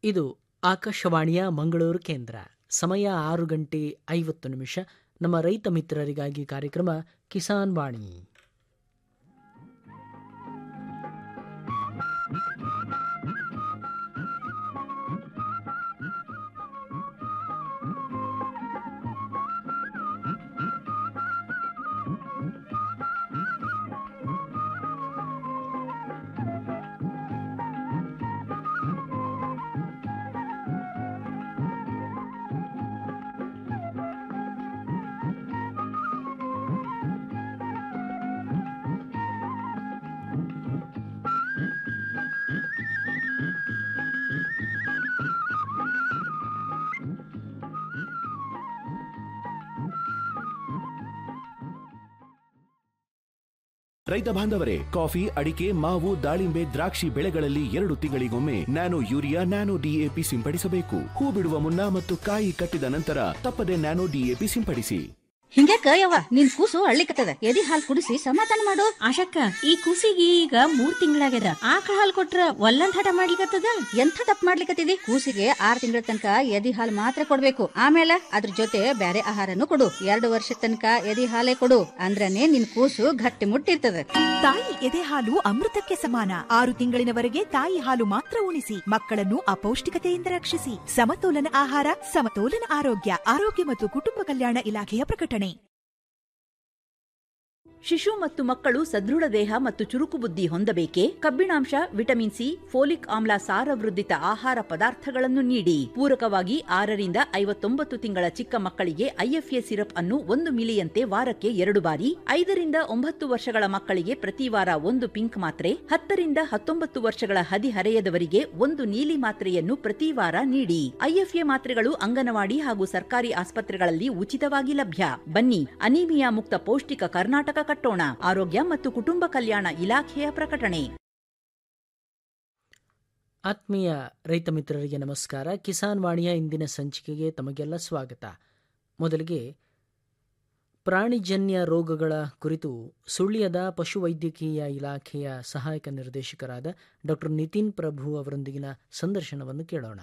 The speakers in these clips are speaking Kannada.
ಇದು ಆಕಾಶವಾಣಿಯ ಮಂಗಳೂರು ಕೇಂದ್ರ ಸಮಯ ಆರು ಗಂಟೆ ಐವತ್ತು ನಿಮಿಷ ನಮ್ಮ ರೈತ ಮಿತ್ರರಿಗಾಗಿ ಕಾರ್ಯಕ್ರಮ ಕಿಸಾನ್ ವಾಣಿ ರೈತ ಬಾಂಧವರೇ ಕಾಫಿ ಅಡಿಕೆ ಮಾವು ದಾಳಿಂಬೆ ದ್ರಾಕ್ಷಿ ಬೆಳೆಗಳಲ್ಲಿ ಎರಡು ತಿಂಗಳಿಗೊಮ್ಮೆ ನ್ಯಾನೋ ಯೂರಿಯಾ ನ್ಯಾನೋ ಡಿಎಪಿ ಸಿಂಪಡಿಸಬೇಕು ಹೂ ಬಿಡುವ ಮುನ್ನ ಮತ್ತು ಕಾಯಿ ಕಟ್ಟಿದ ನಂತರ ತಪ್ಪದೆ ನ್ಯಾನೋ ಡಿಎಪಿ ಸಿಂಪಡಿಸಿ ಹಿಂಗ್ಯಾಕ ಯವ್ವ ನಿನ್ ಕೂಸು ಅಳ್ಳಿಕತ್ತದ ಎದಿ ಹಾಲ್ ಕುಡಿಸಿ ಸಮಾಧಾನ ಮಾಡು ಆಶಕ್ಕ ಈ ಕೂಸಿಗೆ ಈಗ ಮೂರ್ ತಿಂಗಳಾಗ್ಯದ ಆಕಳ ಹಾಲ್ ಕೊಟ್ರ ಒಲ್ಲಂದ್ ಹಠ ಮಾಡ್ಲಿಕತ್ತದ ಎಂಥ ತಪ್ಪು ಮಾಡ್ಲಿಕತ್ತಿದಿ ಕೂಸಿಗೆ ಆರ್ ತಿಂಗಳ ತನಕ ಎದಿ ಹಾಲ್ ಮಾತ್ರ ಕೊಡ್ಬೇಕು ಆಮೇಲೆ ಅದ್ರ ಜೊತೆ ಬ್ಯಾರೆ ಆಹಾರನು ಕೊಡು ಎರಡು ವರ್ಷ ತನಕ ಎದಿ ಹಾಲೇ ಕೊಡು ಅಂದ್ರನೇ ನಿನ್ ಕೂಸು ಗಟ್ಟಿ ಮುಟ್ಟಿರ್ತದ ತಾಯಿ ಎದೆ ಹಾಲು ಅಮೃತಕ್ಕೆ ಸಮಾನ ಆರು ತಿಂಗಳಿನವರೆಗೆ ತಾಯಿ ಹಾಲು ಮಾತ್ರ ಉಣಿಸಿ ಮಕ್ಕಳನ್ನು ಅಪೌಷ್ಟಿಕತೆಯಿಂದ ರಕ್ಷಿಸಿ ಸಮತೋಲನ ಆಹಾರ ಸಮತೋಲನ ಆರೋಗ್ಯ ಆರೋಗ್ಯ ಮತ್ತು ಕುಟುಂಬ ಕಲ್ಯಾಣ ಇಲಾಖೆಯ ಪ್ರಕಟಣೆ ಶಿಶು ಮತ್ತು ಮಕ್ಕಳು ಸದೃಢ ದೇಹ ಮತ್ತು ಚುರುಕು ಬುದ್ಧಿ ಹೊಂದಬೇಕೆ ಕಬ್ಬಿಣಾಂಶ ವಿಟಮಿನ್ ಸಿ ಫೋಲಿಕ್ ಆಮ್ಲ ಸಾರವೃದ್ಧಿತ ಆಹಾರ ಪದಾರ್ಥಗಳನ್ನು ನೀಡಿ ಪೂರಕವಾಗಿ ಆರರಿಂದ ಐವತ್ತೊಂಬತ್ತು ತಿಂಗಳ ಚಿಕ್ಕ ಮಕ್ಕಳಿಗೆ ಐಎಫ್ಎ ಸಿರಪ್ ಅನ್ನು ಒಂದು ಮಿಲಿಯಂತೆ ವಾರಕ್ಕೆ ಎರಡು ಬಾರಿ ಐದರಿಂದ ಒಂಬತ್ತು ವರ್ಷಗಳ ಮಕ್ಕಳಿಗೆ ಪ್ರತಿ ವಾರ ಒಂದು ಪಿಂಕ್ ಮಾತ್ರೆ ಹತ್ತರಿಂದ ಹತ್ತೊಂಬತ್ತು ವರ್ಷಗಳ ಹದಿಹರೆಯದವರಿಗೆ ಒಂದು ನೀಲಿ ಮಾತ್ರೆಯನ್ನು ಪ್ರತಿ ವಾರ ನೀಡಿ ಐಎಫ್ಎ ಮಾತ್ರೆಗಳು ಅಂಗನವಾಡಿ ಹಾಗೂ ಸರ್ಕಾರಿ ಆಸ್ಪತ್ರೆಗಳಲ್ಲಿ ಉಚಿತವಾಗಿ ಲಭ್ಯ ಬನ್ನಿ ಅನೀಮಿಯಾ ಮುಕ್ತ ಪೌಷ್ಟಿಕ ಕರ್ನಾಟಕ ಕಟ್ಟೋಣ ಆರೋಗ್ಯ ಮತ್ತು ಕುಟುಂಬ ಕಲ್ಯಾಣ ಇಲಾಖೆಯ ಪ್ರಕಟಣೆ ಆತ್ಮೀಯ ರೈತ ಮಿತ್ರರಿಗೆ ನಮಸ್ಕಾರ ಕಿಸಾನ್ ವಾಣಿಯ ಇಂದಿನ ಸಂಚಿಕೆಗೆ ತಮಗೆಲ್ಲ ಸ್ವಾಗತ ಮೊದಲಿಗೆ ಪ್ರಾಣಿಜನ್ಯ ರೋಗಗಳ ಕುರಿತು ಸುಳ್ಯದ ಪಶುವೈದ್ಯಕೀಯ ಇಲಾಖೆಯ ಸಹಾಯಕ ನಿರ್ದೇಶಕರಾದ ಡಾಕ್ಟರ್ ನಿತಿನ್ ಪ್ರಭು ಅವರೊಂದಿಗಿನ ಸಂದರ್ಶನವನ್ನು ಕೇಳೋಣ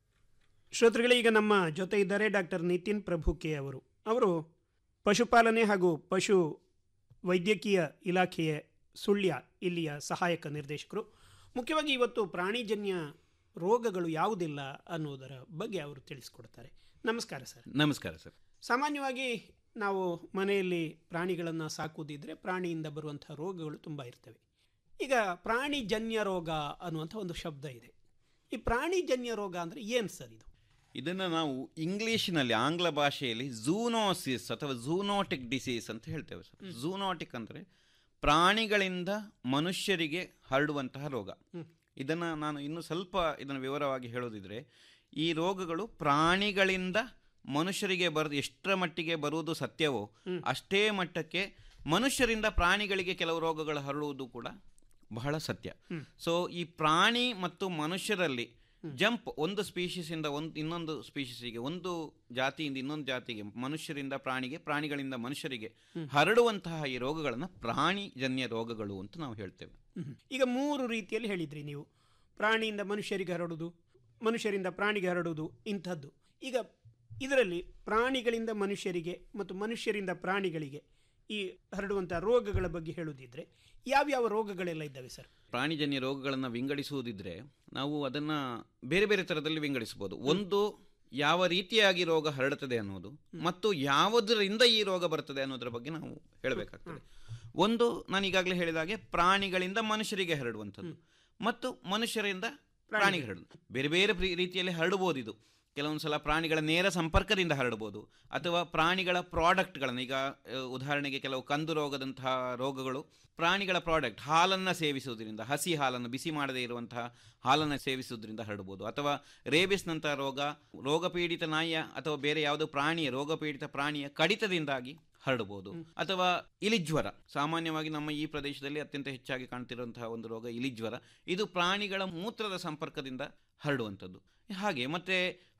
ಶ್ರೋತೃಗಳೇ ಈಗ ನಮ್ಮ ಜೊತೆ ಇದ್ದಾರೆ ಡಾಕ್ಟರ್ ನಿತಿನ್ ಪ್ರಭು ಕೆ ಅವರು ಅವರು ಪಶುಪಾಲನೆ ಹಾಗೂ ಪಶು ವೈದ್ಯಕೀಯ ಇಲಾಖೆಯ ಸುಳ್ಯ ಇಲ್ಲಿಯ ಸಹಾಯಕ ನಿರ್ದೇಶಕರು ಮುಖ್ಯವಾಗಿ ಇವತ್ತು ಪ್ರಾಣಿಜನ್ಯ ರೋಗಗಳು ಯಾವುದಿಲ್ಲ ಅನ್ನೋದರ ಬಗ್ಗೆ ಅವರು ತಿಳಿಸ್ಕೊಡ್ತಾರೆ ನಮಸ್ಕಾರ ಸರ್ ನಮಸ್ಕಾರ ಸರ್ ಸಾಮಾನ್ಯವಾಗಿ ನಾವು ಮನೆಯಲ್ಲಿ ಪ್ರಾಣಿಗಳನ್ನು ಸಾಕುವುದಿದ್ರೆ ಪ್ರಾಣಿಯಿಂದ ಬರುವಂಥ ರೋಗಗಳು ತುಂಬ ಇರ್ತವೆ ಈಗ ಪ್ರಾಣಿಜನ್ಯ ರೋಗ ಅನ್ನುವಂಥ ಒಂದು ಶಬ್ದ ಇದೆ ಈ ಪ್ರಾಣಿಜನ್ಯ ರೋಗ ಅಂದರೆ ಏನು ಸರ್ ಇದು ಇದನ್ನು ನಾವು ಇಂಗ್ಲೀಷಿನಲ್ಲಿ ಆಂಗ್ಲ ಭಾಷೆಯಲ್ಲಿ ಝೂನೋಸಿಸ್ ಅಥವಾ ಝೂನೋಟಿಕ್ ಡಿಸೀಸ್ ಅಂತ ಹೇಳ್ತೇವೆ ಸರ್ ಝೂನೋಟಿಕ್ ಅಂದರೆ ಪ್ರಾಣಿಗಳಿಂದ ಮನುಷ್ಯರಿಗೆ ಹರಡುವಂತಹ ರೋಗ ಇದನ್ನು ನಾನು ಇನ್ನು ಸ್ವಲ್ಪ ಇದನ್ನು ವಿವರವಾಗಿ ಹೇಳೋದಿದ್ರೆ ಈ ರೋಗಗಳು ಪ್ರಾಣಿಗಳಿಂದ ಮನುಷ್ಯರಿಗೆ ಬರೋದು ಎಷ್ಟರ ಮಟ್ಟಿಗೆ ಬರುವುದು ಸತ್ಯವೋ ಅಷ್ಟೇ ಮಟ್ಟಕ್ಕೆ ಮನುಷ್ಯರಿಂದ ಪ್ರಾಣಿಗಳಿಗೆ ಕೆಲವು ರೋಗಗಳು ಹರಡುವುದು ಕೂಡ ಬಹಳ ಸತ್ಯ ಸೊ ಈ ಪ್ರಾಣಿ ಮತ್ತು ಮನುಷ್ಯರಲ್ಲಿ ಜಂಪ್ ಒಂದು ಸ್ಪೀಶೀಸಿಂದ ಒಂದು ಇನ್ನೊಂದು ಸ್ಪೀಶೀಸಿಗೆ ಒಂದು ಜಾತಿಯಿಂದ ಇನ್ನೊಂದು ಜಾತಿಗೆ ಮನುಷ್ಯರಿಂದ ಪ್ರಾಣಿಗೆ ಪ್ರಾಣಿಗಳಿಂದ ಮನುಷ್ಯರಿಗೆ ಹರಡುವಂತಹ ಈ ರೋಗಗಳನ್ನು ಪ್ರಾಣಿಜನ್ಯ ರೋಗಗಳು ಅಂತ ನಾವು ಹೇಳ್ತೇವೆ ಈಗ ಮೂರು ರೀತಿಯಲ್ಲಿ ಹೇಳಿದ್ರಿ ನೀವು ಪ್ರಾಣಿಯಿಂದ ಮನುಷ್ಯರಿಗೆ ಹರಡುವುದು ಮನುಷ್ಯರಿಂದ ಪ್ರಾಣಿಗೆ ಹರಡುವುದು ಇಂಥದ್ದು ಈಗ ಇದರಲ್ಲಿ ಪ್ರಾಣಿಗಳಿಂದ ಮನುಷ್ಯರಿಗೆ ಮತ್ತು ಮನುಷ್ಯರಿಂದ ಪ್ರಾಣಿಗಳಿಗೆ ಈ ಹರಡುವಂಥ ರೋಗಗಳ ಬಗ್ಗೆ ಹೇಳುವುದಿದ್ರೆ ಯಾವ್ಯಾವ ರೋಗಗಳೆಲ್ಲ ಇದ್ದಾವೆ ಸರ್ ಪ್ರಾಣಿಜನ್ಯ ರೋಗಗಳನ್ನು ವಿಂಗಡಿಸುವುದಿದ್ರೆ ನಾವು ಅದನ್ನು ಬೇರೆ ಬೇರೆ ಥರದಲ್ಲಿ ವಿಂಗಡಿಸಬಹುದು ಒಂದು ಯಾವ ರೀತಿಯಾಗಿ ರೋಗ ಹರಡುತ್ತದೆ ಅನ್ನೋದು ಮತ್ತು ಯಾವುದರಿಂದ ಈ ರೋಗ ಬರ್ತದೆ ಅನ್ನೋದ್ರ ಬಗ್ಗೆ ನಾವು ಹೇಳಬೇಕಾಗ್ತದೆ ಒಂದು ನಾನು ಈಗಾಗಲೇ ಹೇಳಿದ ಹಾಗೆ ಪ್ರಾಣಿಗಳಿಂದ ಮನುಷ್ಯರಿಗೆ ಹರಡುವಂಥದ್ದು ಮತ್ತು ಮನುಷ್ಯರಿಂದ ಪ್ರಾಣಿಗೆ ಹರಡುದು ಬೇರೆ ಬೇರೆ ಪ್ರೀ- ರೀತಿಯಲ್ಲಿ ಹರಡಬಹುದು ಇದು ಕೆಲವೊಂದು ಸಲ ಪ್ರಾಣಿಗಳ ನೇರ ಸಂಪರ್ಕದಿಂದ ಹರಡಬಹುದು ಅಥವಾ ಪ್ರಾಣಿಗಳ ಪ್ರಾಡಕ್ಟ್ಗಳನ್ನು ಈಗ ಆ, ಉದಾಹರಣೆಗೆ ಕೆಲವು ಕಂದು ರೋಗದಂತಹ ರೋಗಗಳು ಪ್ರಾಣಿಗಳ ಪ್ರಾಡಕ್ಟ್ ಹಾಲನ್ನು ಸೇವಿಸುವುದರಿಂದ ಹಸಿ ಹಾಲನ್ನು ಬಿಸಿ ಮಾಡದೇ ಇರುವಂತಹ ಹಾಲನ್ನು ಸೇವಿಸುವುದರಿಂದ ಹರಡಬಹುದು ಅಥವಾ ರೇಬಿಸ್ನಂತಹ ರೋಗ ರೋಗಪೀಡಿತ ನಾಯಿಯ ಅಥವಾ ಬೇರೆ ಯಾವುದೋ ಪ್ರಾಣಿಯ ರೋಗಪೀಡಿತ ಪ್ರಾಣಿಯ ಕಡಿತದಿಂದಾಗಿ ಹರಡಬಹುದು ಅಥವಾ ಇಲಿಜ್ವರ ಸಾಮಾನ್ಯವಾಗಿ ನಮ್ಮ ಈ ಪ್ರದೇಶದಲ್ಲಿ ಅತ್ಯಂತ ಹೆಚ್ಚಾಗಿ ಕಾಣ್ತಿರುವಂತಹ ಒಂದು ರೋಗ ಇಲಿಜ್ವರ ಇದು ಪ್ರಾಣಿಗಳ ಮೂತ್ರದ ಸಂಪರ್ಕದಿಂದ ಹರಡುವಂಥದ್ದು ಹಾಗೆ ಮತ್ತೆ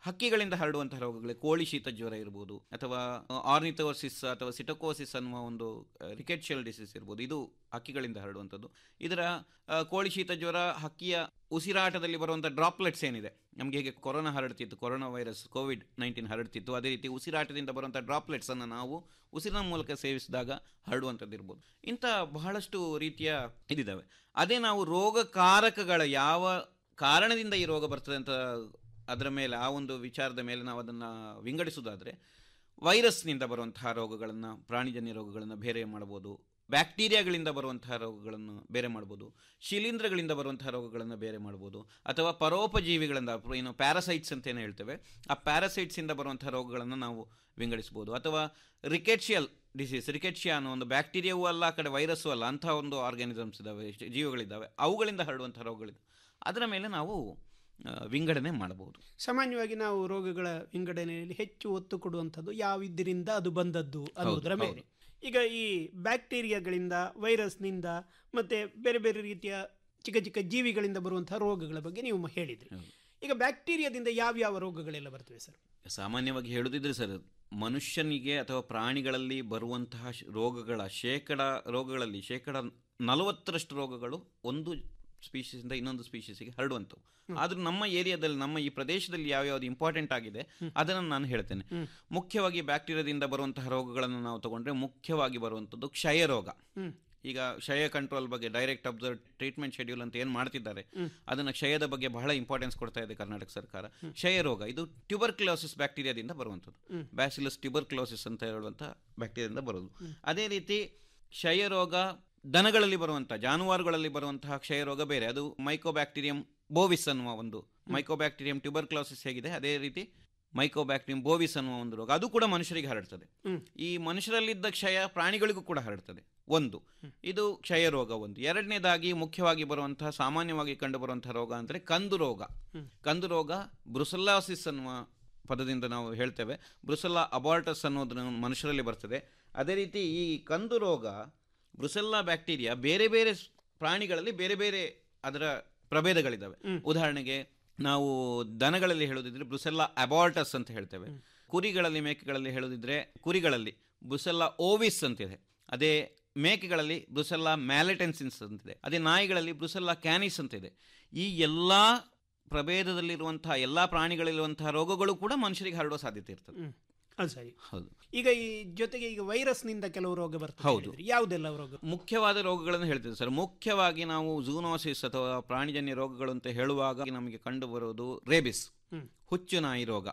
ಹಕ್ಕಿಗಳಿಂದ ಹರಡುವಂತಹ ರೋಗಗಳು ಕೋಳಿ ಶೀತ ಜ್ವರ ಇರ್ಬೋದು ಅಥವಾ ಆರ್ನಿಥೋಸಿಸ್ ಅಥವಾ ಸಿಟಕೋಸಿಸ್ ಅನ್ನುವ ಒಂದು ರಿಕೆಟ್ಶಿಯಲ್ ಡಿಸೀಸ್ ಇರ್ಬೋದು ಇದು ಹಕ್ಕಿಗಳಿಂದ ಹರಡುವಂಥದ್ದು ಇದರ ಆ, ಕೋಳಿ ಶೀತ ಜ್ವರ ಹಕ್ಕಿಯ ಉಸಿರಾಟದಲ್ಲಿ ಬರುವಂಥ ಡ್ರಾಪ್ಲೆಟ್ಸ್ ಏನಿದೆ ನಮಗೆ ಹೇಗೆ ಕೊರೋನಾ ಹರಡ್ತಿತ್ತು ಕೊರೋನಾ ವೈರಸ್ ಕೋವಿಡ್ ನೈನ್ಟೀನ್ ಹರಡ್ತಿತ್ತು ಅದೇ ರೀತಿ ಉಸಿರಾಟದಿಂದ ಬರುವಂಥ ಡ್ರಾಪ್ಲೆಟ್ಸ್ ಅನ್ನು ನಾವು ಉಸಿರಿನ ಮೂಲಕ ಸೇವಿಸಿದಾಗ ಹರಡುವಂಥದ್ದು ಇರ್ಬೋದು ಇಂಥ ಬಹಳಷ್ಟು ರೀತಿಯ ಇದಿದ್ದಾವೆ ಅದೇ ನಾವು ರೋಗಕಾರಕಗಳ ಯಾವ ಕಾರಣದಿಂದ ಈ ರೋಗ ಬರ್ತದೆ ಅಂತ ಅದರ ಮೇಲೆ ಆ ಒಂದು ವಿಚಾರದ ಮೇಲೆ ನಾವು ಅದನ್ನು ವಿಂಗಡಿಸೋದಾದರೆ ವೈರಸ್ನಿಂದ ಬರುವಂತಹ ರೋಗಗಳನ್ನು ಪ್ರಾಣಿಜನ್ಯ ರೋಗಗಳನ್ನು ಬೇರೆ ಮಾಡ್ಬೋದು ಬ್ಯಾಕ್ಟೀರಿಯಾಗಳಿಂದ ಬರುವಂತಹ ರೋಗಗಳನ್ನು ಬೇರೆ ಮಾಡ್ಬೋದು ಶಿಲೀಂಧ್ರಗಳಿಂದ ಬರುವಂತಹ ರೋಗಗಳನ್ನು ಬೇರೆ ಮಾಡ್ಬೋದು ಅಥವಾ ಪರೋಪಜೀವಿಗಳಿಂದ ಏನು ಪ್ಯಾರಸೈಟ್ಸ್ ಅಂತ ಏನು ಹೇಳ್ತೇವೆ ಆ ಪ್ಯಾರಸೈಟ್ಸಿಂದ ಬರುವಂತಹ ರೋಗಗಳನ್ನು ನಾವು ವಿಂಗಡಿಸ್ಬೋದು ಅಥವಾ ರಿಕೆಟ್ಶಿಯಲ್ ಡಿಸೀಸ್ ರಿಕೆಟ್ಶಿಯಾ ಅನ್ನೋ ಒಂದು ಬ್ಯಾಕ್ಟೀರಿಯಾವೂ ಅಲ್ಲ ಆ ಕಡೆ ವೈರಸ್ಸೂ ಅಲ್ಲ ಅಂತಹ ಒಂದು ಆರ್ಗ್ಯಾನಿಸಮ್ಸ್ ಇದ್ದಾವೆ ಜೀವಿಗಳಿದ್ದಾವೆ ಅವುಗಳಿಂದ ಹರಡುವಂಥ ರೋಗಗಳಿದೆ ಅದರ ಮೇಲೆ ನಾವು ಆ, ವಿಂಗಡಣೆ ಮಾಡಬಹುದು ಸಾಮಾನ್ಯವಾಗಿ ನಾವು ರೋಗಗಳ ವಿಂಗಡಣೆಯಲ್ಲಿ ಹೆಚ್ಚು ಒತ್ತು ಕೊಡುವಂಥದ್ದು ಯಾವಿದ್ದರಿಂದ ಅದು ಬಂದದ್ದು ಅನ್ನೋದರ ಹೌದು. ಮೇಲೆ ಈಗ ಈ ಬ್ಯಾಕ್ಟೀರಿಯಾಗಳಿಂದ ವೈರಸ್ನಿಂದ ಮತ್ತೆ ಬೇರೆ ಬೇರೆ ರೀತಿಯ ಚಿಕ್ಕ ಚಿಕ್ಕ ಜೀವಿಗಳಿಂದ ಬರುವಂತಹ ರೋಗಗಳ ಬಗ್ಗೆ ನೀವು ಮ- ಹೇಳಿದ್ರಿ ಹೌದು. ಈಗ ಬ್ಯಾಕ್ಟೀರಿಯಾದಿಂದ ಯಾವ್ಯಾವ ರೋಗಗಳೆಲ್ಲ ಬರ್ತವೆ ಸರ್ ಸಾಮಾನ್ಯವಾಗಿ ಹೇಳುದಿದ್ರೆ ಸರ್ ಮನುಷ್ಯನಿಗೆ ಅಥವಾ ಪ್ರಾಣಿಗಳಲ್ಲಿ ಬರುವಂತಹ ಶ್- ರೋಗಗಳ ಶೇಕಡ ರೋಗಗಳಲ್ಲಿ ಶೇಕಡ ನಲವತ್ತರಷ್ಟು ರೋಗಗಳು ಒಂದು ಸ್ಪೀಶೀಸಿಂದ ಇನ್ನೊಂದು ಸ್ಪೀಶೀಸಿಗೆ ಹರಡುವಂಥವು ಆದರೂ ನಮ್ಮ ಏರಿಯಾದಲ್ಲಿ ನಮ್ಮ ಈ ಪ್ರದೇಶದಲ್ಲಿ ಯಾವ್ಯಾವ್ದು ಇಂಪಾರ್ಟೆಂಟ್ ಆಗಿದೆ ಅದನ್ನು ನಾನು ಹೇಳ್ತೇನೆ ಮುಖ್ಯವಾಗಿ ಬ್ಯಾಕ್ಟೀರಿಯಾದಿಂದ ಬರುವಂತಹ ರೋಗಗಳನ್ನು ನಾವು ತಗೊಂಡ್ರೆ ಮುಖ್ಯವಾಗಿ ಬರುವಂಥದ್ದು ಕ್ಷಯ ರೋಗ ಹ್ಮ್. ಈಗ ಕ್ಷಯ ಕಂಟ್ರೋಲ್ ಬಗ್ಗೆ ಡೈರೆಕ್ಟ್ ಅಬ್ಸರ್ವ್ ಟ್ರೀಟ್ಮೆಂಟ್ ಶೆಡ್ಯೂಲ್ ಅಂತ ಏನು ಮಾಡ್ತಿದ್ದಾರೆ ಅದನ್ನು ಕ್ಷಯದ ಬಗ್ಗೆ ಬಹಳ ಇಂಪಾರ್ಟೆನ್ಸ್ ಕೊಡ್ತಾ ಇದೆ ಕರ್ನಾಟಕ ಸರ್ಕಾರ ಕ್ಷಯ ರೋಗ ಇದು ಟ್ಯೂಬರ್ಕ್ಲೋಸಿಸ್ ಬ್ಯಾಕ್ಟೀರಿಯಾದಿಂದ ಬರುವಂಥದ್ದು ಬ್ಯಾಸಿಲಸ್ ಟ್ಯೂಬರ್ಕ್ಲೋಸಿಸ್ ಅಂತ ಹೇಳುವಂಥ ಬ್ಯಾಕ್ಟೀರಿಯಾದಿಂದ ಬರೋದು ಅದೇ ರೀತಿ ಕ್ಷಯ ರೋಗ ದನಗಳಲ್ಲಿ ಬರುವಂಥ ಜಾನುವಾರುಗಳಲ್ಲಿ ಬರುವಂತಹ ಕ್ಷಯ ರೋಗ ಬೇರೆ ಅದು ಮೈಕೋಬ್ಯಾಕ್ಟೀರಿಯಂ ಬೋವಿಸ್ ಅನ್ನುವ ಒಂದು ಮೈಕೋಬ್ಯಾಕ್ಟೀರಿಯಂ ಟ್ಯೂಬರ್ಕ್ಲೋಸಿಸ್ ಹೇಗಿದೆ ಅದೇ ರೀತಿ ಮೈಕೋಬ್ಯಾಕ್ಟೀರಿಯಂ ಬೋವಿಸ್ ಅನ್ನುವ ಒಂದು ರೋಗ ಅದು ಕೂಡ ಮನುಷ್ಯರಿಗೆ ಹರಡ್ತದೆ ಹ್ಮ್. ಈ ಮನುಷ್ಯರಲ್ಲಿದ್ದ ಕ್ಷಯ ಪ್ರಾಣಿಗಳಿಗೂ ಕೂಡ ಹರಡ್ತದೆ ಒಂದು ಇದು ಕ್ಷಯ ರೋಗ ಒಂದು ಎರಡನೇದಾಗಿ ಮುಖ್ಯವಾಗಿ ಬರುವಂತಹ ಸಾಮಾನ್ಯವಾಗಿ ಕಂಡು ಬರುವಂತಹ ರೋಗ ಅಂದರೆ ಕಂದು ರೋಗ ಕಂದು ರೋಗ ಬ್ರುಸೆಲ್ಲಾಸಿಸ್ ಅನ್ನುವ ಪದದಿಂದ ನಾವು ಹೇಳ್ತೇವೆ ಬ್ರುಸೆಲ್ಲಾ ಅಬಾರ್ಟಸ್ ಅನ್ನೋದು ಮನುಷ್ಯರಲ್ಲಿ ಬರ್ತದೆ ಅದೇ ರೀತಿ ಈ ಕಂದು ರೋಗ ಬ್ರುಸೆಲ್ಲಾ ಬ್ಯಾಕ್ಟೀರಿಯಾ ಬೇರೆ ಬೇರೆ ಸ್- ಪ್ರಾಣಿಗಳಲ್ಲಿ ಬೇರೆ ಬೇರೆ ಅದರ ಪ್ರಭೇದಗಳಿದ್ದಾವೆ ಉದಾಹರಣೆಗೆ ನಾವು ದನಗಳಲ್ಲಿ ಹೇಳೋದಿದ್ರೆ ಬ್ರುಸೆಲ್ಲಾ ಅಬಾರ್ಟಸ್ ಅಂತ ಹೇಳ್ತೇವೆ ಕುರಿಗಳಲ್ಲಿ ಮೇಕೆಗಳಲ್ಲಿ ಹೇಳೋದಿದ್ರೆ ಕುರಿಗಳಲ್ಲಿ ಬ್ರುಸೆಲ್ಲಾ ಓವಿಸ್ ಅಂತಿದೆ ಅದೇ ಮೇಕೆಗಳಲ್ಲಿ ಬ್ರುಸೆಲ್ಲಾ ಮ್ಯಾಲೆಟೆನ್ಸಿನ್ಸ್ ಅಂತಿದೆ ಅದೇ ನಾಯಿಗಳಲ್ಲಿ ಬ್ರುಸೆಲ್ಲಾ ಕ್ಯಾನಿಸ್ ಅಂತಿದೆ ಈ ಎಲ್ಲ ಪ್ರಭೇದದಲ್ಲಿರುವಂತಹ ಎಲ್ಲ ಪ್ರಾಣಿಗಳಿರುವಂತಹ ರೋಗಗಳು ಕೂಡ ಮನುಷ್ಯರಿಗೆ ಹರಡುವ ಸಾಧ್ಯತೆ ಇರ್ತದೆ ಹ್ಮ್. ಅದು ಸರಿ ಹೌದು ಈಗ ಈ ಜೊತೆಗೆ ಈಗ ವೈರಸ್ನಿಂದ ಕೆಲವು ರೋಗ ಬರ್ತದೆ ಹೌದು. ಹೇಳಿದ್ರಿ. ಯಾವುದೆಲ್ಲ ರೋಗ ಮುಖ್ಯವಾದ ರೋಗಗಳನ್ನು ಹೇಳ್ತೇವೆ ಸರ್ ಮುಖ್ಯವಾಗಿ ನಾವು ಝೂನೋಸಿಸ್ ಅಥವಾ ಪ್ರಾಣಿಜನ್ಯ ರೋಗಗಳು ಅಂತ ಹೇಳುವಾಗ ನಮಗೆ ಕಂಡು ಬರೋದು ರೇಬಿಸ್ ಹ್ಮ್. ಹುಚ್ಚು ನಾಯಿ ರೋಗ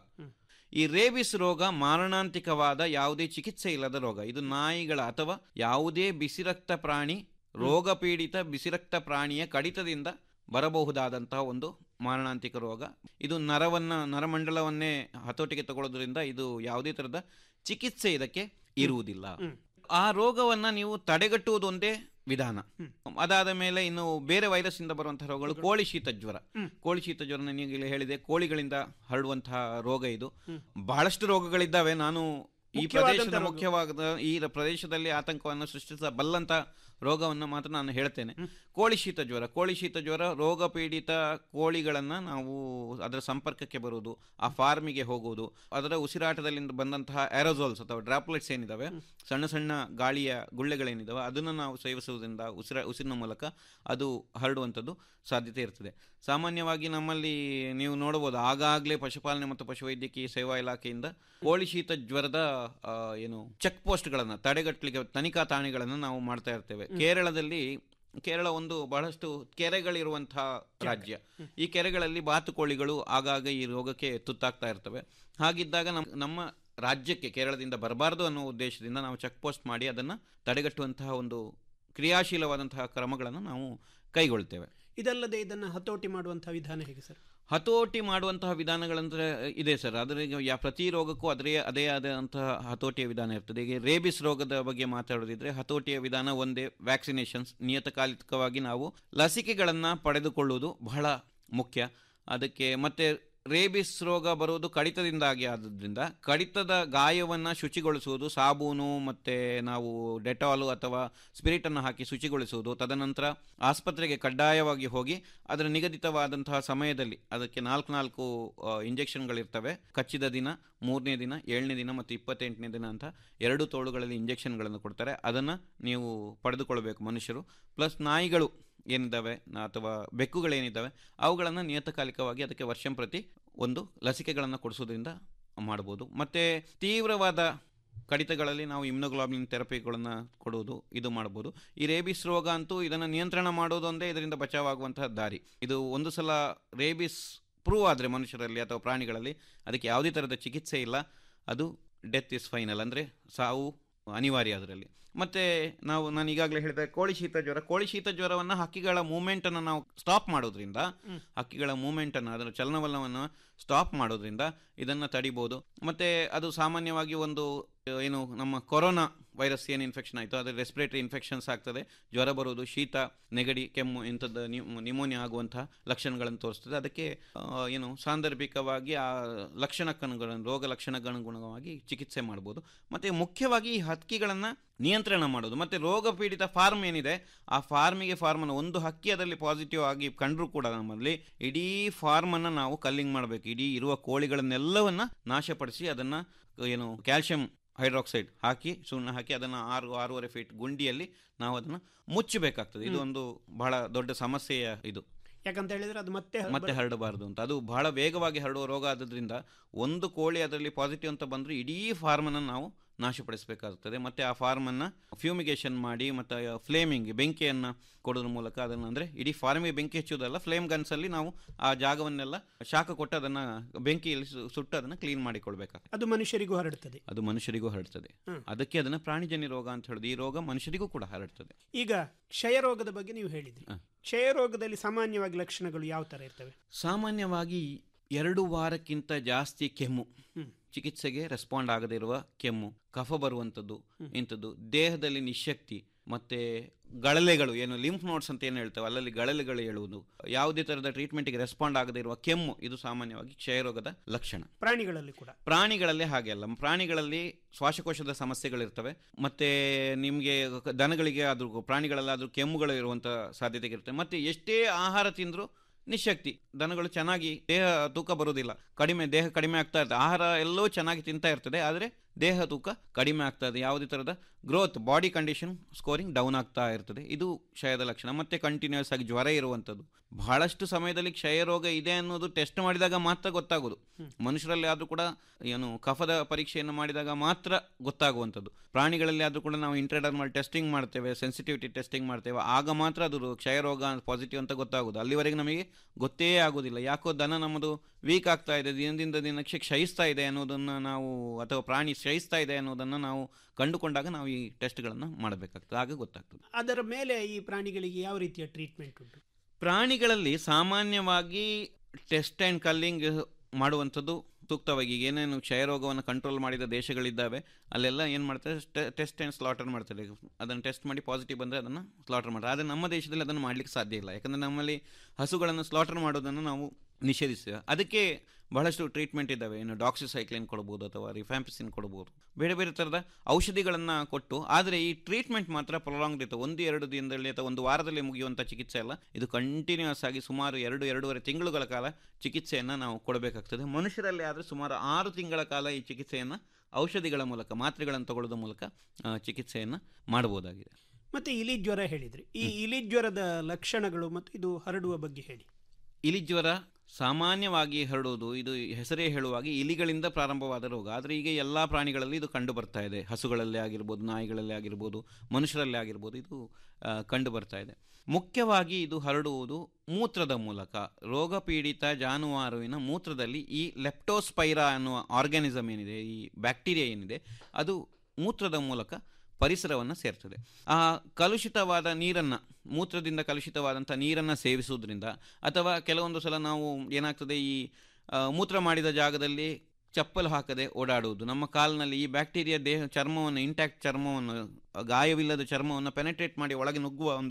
ಈ ರೇಬಿಸ್ ರೋಗ ಮಾರಣಾಂತಿಕವಾದ ಯಾವುದೇ ಚಿಕಿತ್ಸೆ ಇಲ್ಲದ ರೋಗ ಇದು ನಾಯಿಗಳ ಅಥವಾ ಯಾವುದೇ ಬಿಸಿರಕ್ತ ಪ್ರಾಣಿ ರೋಗ ಪೀಡಿತ ಬಿಸಿರಕ್ತ ಪ್ರಾಣಿಯ ಕಡಿತದಿಂದ ಬರಬಹುದಾದಂತಹ ಒಂದು ಮಾರಣಾಂತಿಕ ರೋಗ ಇದು ನರವನ್ನ ನರಮಂಡಲವನ್ನೇ ಹತೋಟಿಗೆ ತಗೊಳ್ಳೋದ್ರಿಂದ ಇದು ಯಾವುದೇ ಥರದ ಚಿಕಿತ್ಸೆ ಇದಕ್ಕೆ ಇರುವುದಿಲ್ಲ ಆ ರೋಗವನ್ನ ನೀವು ತಡೆಗಟ್ಟುವುದು ಒಂದೇ ವಿಧಾನ ಅದಾದ ಮೇಲೆ ಇನ್ನು ಬೇರೆ ವೈರಸ್ ಇಂದ ಬರುವಂತಹ ರೋಗಗಳು ಕೋಳಿ ಶೀತ ಜ್ವರ ಕೋಳಿ ಶೀತ ಜ್ವರ ನಾನು ಈಗಲೇ ಹೇಳಿದೆ ಕೋಳಿಗಳಿಂದ ಹರಡುವಂತಹ ರೋಗ ಇದು ಬಹಳಷ್ಟು ರೋಗಗಳಿದ್ದಾವೆ ನಾನು ಈ ಮುಖ್ಯವಾದಂಥ ಪ್ರದೇಶದ ರೋಗ. ಮುಖ್ಯವಾದ ಈ ಪ್ರದೇಶದಲ್ಲಿ ಆತಂಕವನ್ನು ಸೃಷ್ಟಿಸಬಲ್ಲಂತ ರೋಗವನ್ನು ಮಾತ್ರ ನಾನು ಹೇಳ್ತೇನೆ ಕೋಳಿ ಶೀತ ಜ್ವರ ಕೋಳಿ ಶೀತ ಜ್ವರ ರೋಗ ಪೀಡಿತ ಕೋಳಿಗಳನ್ನು ನಾವು ಅದರ ಸಂಪರ್ಕಕ್ಕೆ ಬರುವುದು ಆ ಫಾರ್ಮಿಗೆ ಹೋಗುವುದು ಅದರ ಉಸಿರಾಟದಲ್ಲಿ ಬಂದಂತಹ ಆರೋಸೋಲ್ಸ್ ಅಥವಾ ಡ್ರಾಪ್ಲೆಟ್ಸ್ ಏನಿದಾವೆ ಸಣ್ಣ ಸಣ್ಣ ಗಾಳಿಯ ಗುಳ್ಳೆಗಳೇನಿದಾವೆ ಅದನ್ನು ನಾವು ಸೇವಿಸುವುದರಿಂದ ಉಸಿರ ಉಸಿರಿನ ಮೂಲಕ ಅದು ಹರಡುವಂಥದ್ದು ಸಾಧ್ಯತೆ ಇರ್ತದೆ ಸಾಮಾನ್ಯವಾಗಿ ನಮ್ಮಲ್ಲಿ ನೀವು ನೋಡಬಹುದು ಆಗಾಗಲೇ ಪಶುಪಾಲನೆ ಮತ್ತು ಪಶುವೈದ್ಯಕೀಯ ಸೇವಾ ಇಲಾಖೆಯಿಂದ ಕೋಳಿ ಶೀತ ಜ್ವರದ ಆ, ಏನು ಚೆಕ್ ಪೋಸ್ಟ್ಗಳನ್ನು ತಡೆಗಟ್ಟಲಿಕ್ಕೆ ತನಿಖಾ ಠಾಣೆಗಳನ್ನು ನಾವು ಮಾಡ್ತಾ ಇರ್ತೇವೆ ಕೇರಳದಲ್ಲಿ ಕೇರಳ ಒಂದು ಬಹಳಷ್ಟು ಕೆರೆಗಳಿರುವಂತಹ ರಾಜ್ಯ ಈ ಕೆರೆಗಳಲ್ಲಿ ಬಾತುಕೋಳಿಗಳು ಆಗಾಗ ಈ ರೋಗಕ್ಕೆ ತುತ್ತಾಗ್ತಾ ಇರ್ತವೆ ಹಾಗಿದ್ದಾಗ ನಮ್ಮ ನಮ್ಮ ರಾಜ್ಯಕ್ಕೆ ಕೇರಳದಿಂದ ಬರಬಾರದು ಅನ್ನೋ ಉದ್ದೇಶದಿಂದ ನಾವು ಚೆಕ್ ಪೋಸ್ಟ್ ಮಾಡಿ ಅದನ್ನು ತಡೆಗಟ್ಟುವಂತಹ ಒಂದು ಕ್ರಿಯಾಶೀಲವಾದಂತಹ ಕ್ರಮಗಳನ್ನು ನಾವು ಕೈಗೊಳ್ತೇವೆ ಇದಲ್ಲದೆ ಇದನ್ನು ಹತೋಟಿ ಮಾಡುವಂತಹ ವಿಧಾನ ಹೇಗೆ ಸರ್ ಹತೋಟಿ ಮಾಡುವಂತಹ ವಿಧಾನಗಳಂದ್ರೆ ಇದೆ ಸರ್ ಅದರ ಯಾ ಪ್ರತಿ ರೋಗಕ್ಕೂ ಅದರೇ ಅದೇ ಆದಂತಹ ಹತೋಟಿಯ ವಿಧಾನ ಇರ್ತದೆ ಈಗ ರೇಬಿಸ್ ರೋಗದ ಬಗ್ಗೆ ಮಾತಾಡೋದಿದ್ರೆ ಹತೋಟಿಯ ವಿಧಾನ ಒಂದೇ ವ್ಯಾಕ್ಸಿನೇಷನ್ಸ್ ನಿಯತಕಾಲಿಕವಾಗಿ ನಾವು ಲಸಿಕೆಗಳನ್ನು ಪಡೆದುಕೊಳ್ಳುವುದು ಬಹಳ ಮುಖ್ಯ ಅದಕ್ಕೆ ಮತ್ತೆ ರೇಬಿಸ್ ರೋಗ ಬರುವುದು ಕಡಿತದಿಂದಾಗಿ ಆದ್ರಿಂದ ಕಡಿತದ ಗಾಯವನ್ನು ಶುಚಿಗೊಳಿಸುವುದು ಸಾಬೂನು ಮತ್ತು ನಾವು ಡೆಟಾಲು ಅಥವಾ ಸ್ಪಿರಿಟನ್ನು ಹಾಕಿ ಶುಚಿಗೊಳಿಸುವುದು ತದನಂತರ ಆಸ್ಪತ್ರೆಗೆ ಕಡ್ಡಾಯವಾಗಿ ಹೋಗಿ ಅದರ ನಿಗದಿತವಾದಂತಹ ಸಮಯದಲ್ಲಿ ಅದಕ್ಕೆ ನಾಲ್ಕು ನಾಲ್ಕು ಇಂಜೆಕ್ಷನ್ಗಳಿರ್ತವೆ ಕಚ್ಚಿದ ದಿನ ಮೂರನೇ ದಿನ ಏಳನೇ ದಿನ ಮತ್ತು ಇಪ್ಪತ್ತೆಂಟನೇ ದಿನ ಅಂತ ಎರಡು ತೋಳುಗಳಲ್ಲಿ ಇಂಜೆಕ್ಷನ್ಗಳನ್ನು ಕೊಡ್ತಾರೆ ಅದನ್ನು ನೀವು ಪಡೆದುಕೊಳ್ಬೇಕು ಮನುಷ್ಯರು ಪ್ಲಸ್ ನಾಯಿಗಳು ಏನಿದ್ದಾವೆ ಅಥವಾ ಬೆಕ್ಕುಗಳೇನಿದ್ದಾವೆ ಅವುಗಳನ್ನು ನಿಯತಕಾಲಿಕವಾಗಿ ಅದಕ್ಕೆ ವರ್ಷಂಪ್ರತಿ ಒಂದು ಲಸಿಕೆಗಳನ್ನು ಕೊಡಿಸೋದ್ರಿಂದ ಮಾಡ್ಬೋದು ಮತ್ತು ತೀವ್ರವಾದ ಕಡಿತಗಳಲ್ಲಿ ನಾವು ಇಮ್ಯುನೋಗ್ಲಾಬ್ಲಿನ್ ಥೆರಪಿಗಳನ್ನು ಕೊಡುವುದು ಇದು ಮಾಡ್ಬೋದು ಈ ರೇಬಿಸ್ ರೋಗ ಅಂತೂ ಇದನ್ನು ನಿಯಂತ್ರಣ ಮಾಡೋದು ಒಂದೇ ಇದರಿಂದ ಬಚಾವಾಗುವಂತಹ ದಾರಿ ಇದು ಒಂದು ಸಲ ರೇಬಿಸ್ ಪ್ರೂವ್ ಆದರೆ ಮನುಷ್ಯರಲ್ಲಿ ಅಥವಾ ಪ್ರಾಣಿಗಳಲ್ಲಿ ಅದಕ್ಕೆ ಯಾವುದೇ ಥರದ ಚಿಕಿತ್ಸೆ ಇಲ್ಲ ಅದು ಡೆತ್ ಇಸ್ ಫೈನಲ್ ಅಂದರೆ ಸಾವು ಅನಿವಾರ್ಯ ಅದರಲ್ಲಿ ಮತ್ತು ನಾವು ನಾನು ಈಗಾಗಲೇ ಹೇಳಿದ ಕೋಳಿ ಶೀತ ಜ್ವರ ಕೋಳಿ ಶೀತ ಜ್ವರವನ್ನು ಹಕ್ಕಿಗಳ ಮೂಮೆಂಟನ್ನು ನಾವು ಸ್ಟಾಪ್ ಮಾಡೋದ್ರಿಂದ ಹಕ್ಕಿಗಳ ಮೂಮೆಂಟನ್ನು ಅದರ ಚಲನವಲನವನ್ನು ಸ್ಟಾಪ್ ಮಾಡೋದ್ರಿಂದ ಇದನ್ನು ತಡಿಬೋದು ಮತ್ತು ಅದು ಸಾಮಾನ್ಯವಾಗಿ ಒಂದು ಏನು ನಮ್ಮ ಕೊರೋನಾ ವೈರಸ್ ಏನು ಇನ್ಫೆಕ್ಷನ್ ಆಯಿತು ಅದರ ರೆಸ್ಪಿರೇಟರಿ ಇನ್ಫೆಕ್ಷನ್ಸ್ ಆಗ್ತದೆ ಜ್ವರ ಬರೋದು ಶೀತ ನೆಗಡಿ ಕೆಮ್ಮು ಇಂಥದ್ದು ನಿಮೋನಿಯಾ ಆಗುವಂತಹ ಲಕ್ಷಣಗಳನ್ನು ತೋರಿಸ್ತದೆ ಅದಕ್ಕೆ ಆ, ಏನು ಸಾಂದರ್ಭಿಕವಾಗಿ ಆ ಲಕ್ಷಣಕ್ಕನುಗುಣ ರೋಗ ಲಕ್ಷಣಕ್ಕನುಗುಣವಾಗಿ ಚಿಕಿತ್ಸೆ ಮಾಡ್ಬೋದು ಮತ್ತು ಮುಖ್ಯವಾಗಿ ಈ ಹಕ್ಕಿಗಳನ್ನು ನಿಯಂತ್ರಣ ಮಾಡೋದು ಮತ್ತು ರೋಗ ಪೀಡಿತ ಫಾರ್ಮ್ ಏನಿದೆ ಆ ಫಾರ್ಮಿಗೆ ಫಾರ್ಮನ್ನು ಒಂದು ಹಕ್ಕಿ ಅದರಲ್ಲಿ ಪಾಸಿಟಿವ್ ಆಗಿ ಕಂಡರೂ ಕೂಡ ನಮ್ಮಲ್ಲಿ ಇಡೀ ಫಾರ್ಮನ್ನು ನಾವು ಕಲ್ಲಿಂಗ್ ಮಾಡಬೇಕು ಇಡೀ ಇರುವ ಕೋಳಿಗಳನ್ನೆಲ್ಲವನ್ನು ನಾಶಪಡಿಸಿ ಅದನ್ನು ಏನು ಕ್ಯಾಲ್ಶಿಯಂ ಹೈಡ್ರಾಕ್ಸೈಡ್ ಹಾಕಿ ಸುಣ್ಣ ಹಾಕಿ ಅದನ್ನು ಆರು ಆರೂವರೆ ಫೀಟ್ ಗುಂಡಿಯಲ್ಲಿ ನಾವು ಅದನ್ನು ಮುಚ್ಚಬೇಕಾಗ್ತದೆ ಇದು ಒಂದು ಬಹಳ ದೊಡ್ಡ ಸಮಸ್ಯೆಯ ಇದು ಯಾಕಂತ ಹೇಳಿದ್ರೆ ಅದು ಮತ್ತೆ ಮತ್ತೆ ಹರಡಬಾರದು ಅಂತ ಅದು ಬಹಳ ವೇಗವಾಗಿ ಹರಡುವ ರೋಗ ಆದ್ರಿಂದ ಒಂದು ಕೋಳಿ ಅದರಲ್ಲಿ ಪಾಸಿಟಿವ್ ಅಂತ ಬಂದರೆ ಇಡೀ ಫಾರ್ಮನ್ನು ನಾವು ನಾಶಪಡಿಸಬೇಕಾಗುತ್ತದೆ ಮತ್ತು ಆ ಫಾರ್ಮನ್ನು ಫ್ಯೂಮಿಗೇಷನ್ ಮಾಡಿ ಮತ್ತು ಫ್ಲೇಮಿಂಗ್ ಬೆಂಕಿಯನ್ನು ಕೊಡೋದ್ರ ಮೂಲಕ ಅದನ್ನು ಅಂದರೆ ಇಡೀ ಫಾರ್ಮಿಗೆ ಬೆಂಕಿ ಹಚ್ಚೋದಲ್ಲ ಫ್ಲೇಮ್ ಗನ್ಸಲ್ಲಿ ನಾವು ಆ ಜಾಗವನ್ನೆಲ್ಲ ಶಾಖ ಕೊಟ್ಟು ಅದನ್ನು ಬೆಂಕಿಯಲ್ಲಿ ಸು- ಸುಟ್ಟು ಅದನ್ನು ಕ್ಲೀನ್ ಮಾಡಿಕೊಳ್ಬೇಕಾಗ್ತದೆ ಅದು ಮನುಷ್ಯರಿಗೂ ಹರಡುತ್ತದೆ ಅದು ಮನುಷ್ಯರಿಗೂ ಹರಡ್ತದೆ ಹ್ಮ್. ಅದಕ್ಕೆ ಅದನ್ನು ಪ್ರಾಣಿಜನ್ಯ ರೋಗ ಅಂತ ಹೇಳೋದು ಈ ರೋಗ ಮನುಷ್ಯರಿಗೂ ಕೂಡ ಹರಡ್ತದೆ ಈಗ ಕ್ಷಯರೋಗದ ಬಗ್ಗೆ ನೀವು ಹೇಳಿದ್ರಿ ಕ್ಷಯರೋಗದಲ್ಲಿ ಸಾಮಾನ್ಯವಾಗಿ ಲಕ್ಷಣಗಳು ಯಾವ ತರ ಇರ್ತವೆ ಸಾಮಾನ್ಯವಾಗಿ ಎರಡು ವಾರಕ್ಕಿಂತ ಜಾಸ್ತಿ ಕೆಮ್ಮು ಹ್ಮ್. ಚಿಕಿತ್ಸೆಗೆ ರೆಸ್ಪಾಂಡ್ ಆಗದೇ ಇರುವ ಕೆಮ್ಮು ಕಫ ಬರುವಂಥದ್ದು ಇಂಥದ್ದು ದೇಹದಲ್ಲಿ ನಿಶಕ್ತಿ ಮತ್ತೆ ಗಳಲೆಗಳು ಏನು ಲಿಂಫ್ ನೋಟ್ಸ್ ಅಂತ ಏನು ಹೇಳ್ತೇವೆ ಅಲ್ಲಲ್ಲಿ ಗಳಲೆಗಳು ಹೇಳುವುದು ಯಾವುದೇ ಥರದ ಟ್ರೀಟ್ಮೆಂಟ್ಗೆ ರೆಸ್ಪಾಂಡ್ ಆಗದೇ ಇರುವ ಕೆಮ್ಮು ಇದು ಸಾಮಾನ್ಯವಾಗಿ ಕ್ಷಯರೋಗದ ಲಕ್ಷಣ ಪ್ರಾಣಿಗಳಲ್ಲಿ ಕೂಡ ಪ್ರಾಣಿಗಳಲ್ಲಿ ಹಾಗೆ ಅಲ್ಲ ಪ್ರಾಣಿಗಳಲ್ಲಿ ಶ್ವಾಸಕೋಶದ ಸಮಸ್ಯೆಗಳಿರ್ತವೆ ಮತ್ತೆ ನಿಮಗೆ ದನಗಳಿಗೆ ಆದ್ರೂ ಪ್ರಾಣಿಗಳಲ್ಲಾದ್ರೂ ಕೆಮ್ಮುಗಳು ಇರುವಂಥ ಸಾಧ್ಯತೆ ಇರುತ್ತೆ ಮತ್ತೆ ಎಷ್ಟೇ ಆಹಾರ ತಿಂದರೂ ನಿಶಕ್ತಿ ದನಗಳು ಚೆನ್ನಾಗಿ ದೇಹ ತೂಕ ಬರೋದಿಲ್ಲ ಕಡಿಮೆ ದೇಹ ಕಡಿಮೆ ಆಗ್ತಾ ಇರ್ತದೆ ಆಹಾರ ಎಲ್ಲವೂ ಚೆನ್ನಾಗಿ ತಿಂತಾ ಇರ್ತದೆ ಆದರೆ ದೇಹ ತೂಕ ಕಡಿಮೆ ಆಗ್ತಾ ಇದೆ ಯಾವುದೇ ಥರದ growth body condition scoring down ಆಗ್ತಾ ಇರ್ತದೆ ಇದು ಕ್ಷಯದ ಲಕ್ಷಣ ಮತ್ತೆ ಕಂಟಿನ್ಯೂಸ್ ಆಗಿ ಜ್ವರ ಇರುವಂಥದ್ದು ಬಹಳಷ್ಟು ಸಮಯದಲ್ಲಿ ಕ್ಷಯ ರೋಗ ಇದೆ ಅನ್ನೋದು ಟೆಸ್ಟ್ ಮಾಡಿದಾಗ ಮಾತ್ರ ಗೊತ್ತಾಗೋದು ಮನುಷ್ಯರಲ್ಲಿ ಆದರೂ ಕೂಡ ಏನು ಕಫದ ಪರೀಕ್ಷೆಯನ್ನು ಮಾಡಿದಾಗ ಮಾತ್ರ ಗೊತ್ತಾಗುವಂಥದ್ದು ಪ್ರಾಣಿಗಳಲ್ಲಿ ಆದರೂ ಕೂಡ ನಾವು ಇಂಟ್ರಡರ್ಮಲ್ ಟೆಸ್ಟಿಂಗ್ ಮಾಡ್ತೇವೆ ಸೆನ್ಸಿಟಿವಿಟಿ ಟೆಸ್ಟಿಂಗ್ ಮಾಡ್ತೇವೆ ಆಗ ಮಾತ್ರ ಅದು ಕ್ಷಯ ರೋಗ ಪಾಸಿಟಿವ್ ಅಂತ ಗೊತ್ತಾಗೋದು ಅಲ್ಲಿವರೆಗೆ ನಮಗೆ ಗೊತ್ತೇ ಆಗೋದಿಲ್ಲ ಯಾಕೋ ದನ ನಮ್ಮದು ವೀಕ್ ಆಗ್ತಾ ಇದೆ ದಿನದಿಂದ ದಿನಕ್ಕೆ ಕ್ಷಯಿಸ್ತಾ ಇದೆ ಅನ್ನೋದನ್ನು ನಾವು ಅಥವಾ ಪ್ರಾಣಿ ಕ್ಷಯಿಸ್ತಾ ಇದೆ ಅನ್ನೋದನ್ನು ನಾವು ಕಂಡುಕೊಂಡಾಗ ನಾವು ಈ ಟೆಸ್ಟ್ಗಳನ್ನು ಮಾಡಬೇಕಾಗ್ತದೆ ಆಗ ಗೊತ್ತಾಗ್ತದೆ ಅದರ ಮೇಲೆ ಈ ಪ್ರಾಣಿಗಳಿಗೆ ಯಾವ ರೀತಿಯ ಟ್ರೀಟ್ಮೆಂಟ್ ಉಂಟು ಪ್ರಾಣಿಗಳಲ್ಲಿ ಸಾಮಾನ್ಯವಾಗಿ ಟೆಸ್ಟ್ ಆ್ಯಂಡ್ ಕಲ್ಲಿಂಗ್ ಮಾಡುವಂಥದ್ದು ಸೂಕ್ತವಾಗಿ ಈಗ ಏನೇನು ಕ್ಷಯರೋಗವನ್ನು ಕಂಟ್ರೋಲ್ ಮಾಡಿದ ದೇಶಗಳಿದ್ದಾವೆ ಅಲ್ಲೆಲ್ಲ ಏನು ಮಾಡ್ತಾರೆ ಟೆಸ್ಟ್ ಆ್ಯಂಡ್ ಸ್ಲಾಟರ್ ಮಾಡ್ತಾರೆ ಅದನ್ನು ಟೆಸ್ಟ್ ಮಾಡಿ ಪಾಸಿಟಿವ್ ಬಂದರೆ ಅದನ್ನು ಸ್ಲಾಟರ್ ಮಾಡ್ತಾರೆ ಆದರೆ ನಮ್ಮ ದೇಶದಲ್ಲಿ ಅದನ್ನು ಮಾಡಲಿಕ್ಕೆ ಸಾಧ್ಯ ಇಲ್ಲ ಯಾಕಂದರೆ ನಮ್ಮಲ್ಲಿ ಹಸುಗಳನ್ನು ಸ್ಲಾಟರ್ ಮಾಡೋದನ್ನು ನಾವು ನಿಷೇಧಿಸ್ತೇವೆ ಅದಕ್ಕೆ ಬಹಳಷ್ಟು ಟ್ರೀಟ್ಮೆಂಟ್ ಇದ್ದಾವೆ ಏನು ಡಾಕ್ಸಿಸೈಕ್ಲಿನ್ ಕೊಡ್ಬೋದು ಅಥವಾ ರಿಫ್ಯಾಂಪಿಸಿನ್ ಕೊಡ್ಬೋದು ಬೇರೆ ಬೇರೆ ಥರದ ಔಷಧಿಗಳನ್ನು ಕೊಟ್ಟು ಆದರೆ ಈ ಟ್ರೀಟ್ಮೆಂಟ್ ಮಾತ್ರ ಪ್ರೊಲಾಂಗ್ ಇರ್ತದೆ ಒಂದು ಎರಡು ದಿನದಲ್ಲಿ ಅಥವಾ ಒಂದು ವಾರದಲ್ಲಿ ಮುಗಿಯುವಂಥ ಚಿಕಿತ್ಸೆ ಅಲ್ಲ ಇದು ಕಂಟಿನ್ಯೂಸ್ ಆಗಿ ಸುಮಾರು ಎರಡು ಎರಡೂವರೆ ತಿಂಗಳುಗಳ ಕಾಲ ಚಿಕಿತ್ಸೆಯನ್ನು ನಾವು ಕೊಡಬೇಕಾಗ್ತದೆ ಮನುಷ್ಯರಲ್ಲಿ ಆದರೆ ಸುಮಾರು ಆರು ತಿಂಗಳ ಕಾಲ ಈ ಚಿಕಿತ್ಸೆಯನ್ನು ಔಷಧಿಗಳ ಮೂಲಕ ಮಾತ್ರೆಗಳನ್ನು ತಗೊಳ್ಳೋದ್ರ ಮೂಲಕ ಆ, ಚಿಕಿತ್ಸೆಯನ್ನು ಮಾಡಬಹುದಾಗಿದೆ ಮತ್ತೆ ಇಲಿ ಜ್ವರ ಹೇಳಿದ್ರಿ ಈ ಇಲಿ ಜ್ವರದ ಲಕ್ಷಣಗಳು ಮತ್ತು ಇದು ಹರಡುವ ಬಗ್ಗೆ ಹೇಳಿ ಇಲಿಜ್ವರ ಸಾಮಾನ್ಯವಾಗಿ ಹರಡುವುದು ಇದು ಹೆಸರೇ ಹೇಳುವಾಗಿ ಇಲಿಗಳಿಂದ ಪ್ರಾರಂಭವಾದ ರೋಗ ಆದರೆ ಈಗ ಎಲ್ಲ ಪ್ರಾಣಿಗಳಲ್ಲಿ ಇದು ಕಂಡು ಬರ್ತಾ ಇದೆ ಹಸುಗಳಲ್ಲೇ ಆಗಿರ್ಬೋದು ನಾಯಿಗಳಲ್ಲೇ ಆಗಿರ್ಬೋದು ಮನುಷ್ಯರಲ್ಲೇ ಆಗಿರ್ಬೋದು ಇದು ಆ, ಕಂಡು ಬರ್ತಾ ಇದೆ ಮುಖ್ಯವಾಗಿ ಇದು ಹರಡುವುದು ಮೂತ್ರದ ಮೂಲಕ ರೋಗ ಪೀಡಿತ ಜಾನುವಾರುವಿನ ಮೂತ್ರದಲ್ಲಿ ಈ ಲೆಪ್ಟೋಸ್ಪೈರಾ ಅನ್ನುವ ಆರ್ಗ್ಯಾನಿಸಮ್ ಏನಿದೆ ಈ ಬ್ಯಾಕ್ಟೀರಿಯಾ ಏನಿದೆ ಅದು ಮೂತ್ರದ ಮೂಲಕ ಪರಿಸರವನ್ನು ಸೇರ್ತದೆ ಆ ಕಲುಷಿತವಾದ ನೀರನ್ನು ಮೂತ್ರದಿಂದ ಕಲುಷಿತವಾದಂಥ ನೀರನ್ನು ಸೇವಿಸುವುದರಿಂದ ಅಥವಾ ಕೆಲವೊಂದು ಸಲ ನಾವು ಏನಾಗ್ತದೆ ಈ ಆ, ಮೂತ್ರ ಮಾಡಿದ ಜಾಗದಲ್ಲಿ ಚಪ್ಪಲು ಹಾಕದೆ ಓಡಾಡುವುದು ನಮ್ಮ ಕಾಲಿನಲ್ಲಿ ಈ ಬ್ಯಾಕ್ಟೀರಿಯಾ ದೇಹ ಚರ್ಮವನ್ನು ಇಂಟ್ಯಾಕ್ಟ್ ಚರ್ಮವನ್ನು ಗಾಯವಿಲ್ಲದ ಚರ್ಮವನ್ನು ಪೆನೆಟ್ರೇಟ್ ಮಾಡಿ ಒಳಗೆ ನುಗ್ಗುವ ಒಂದು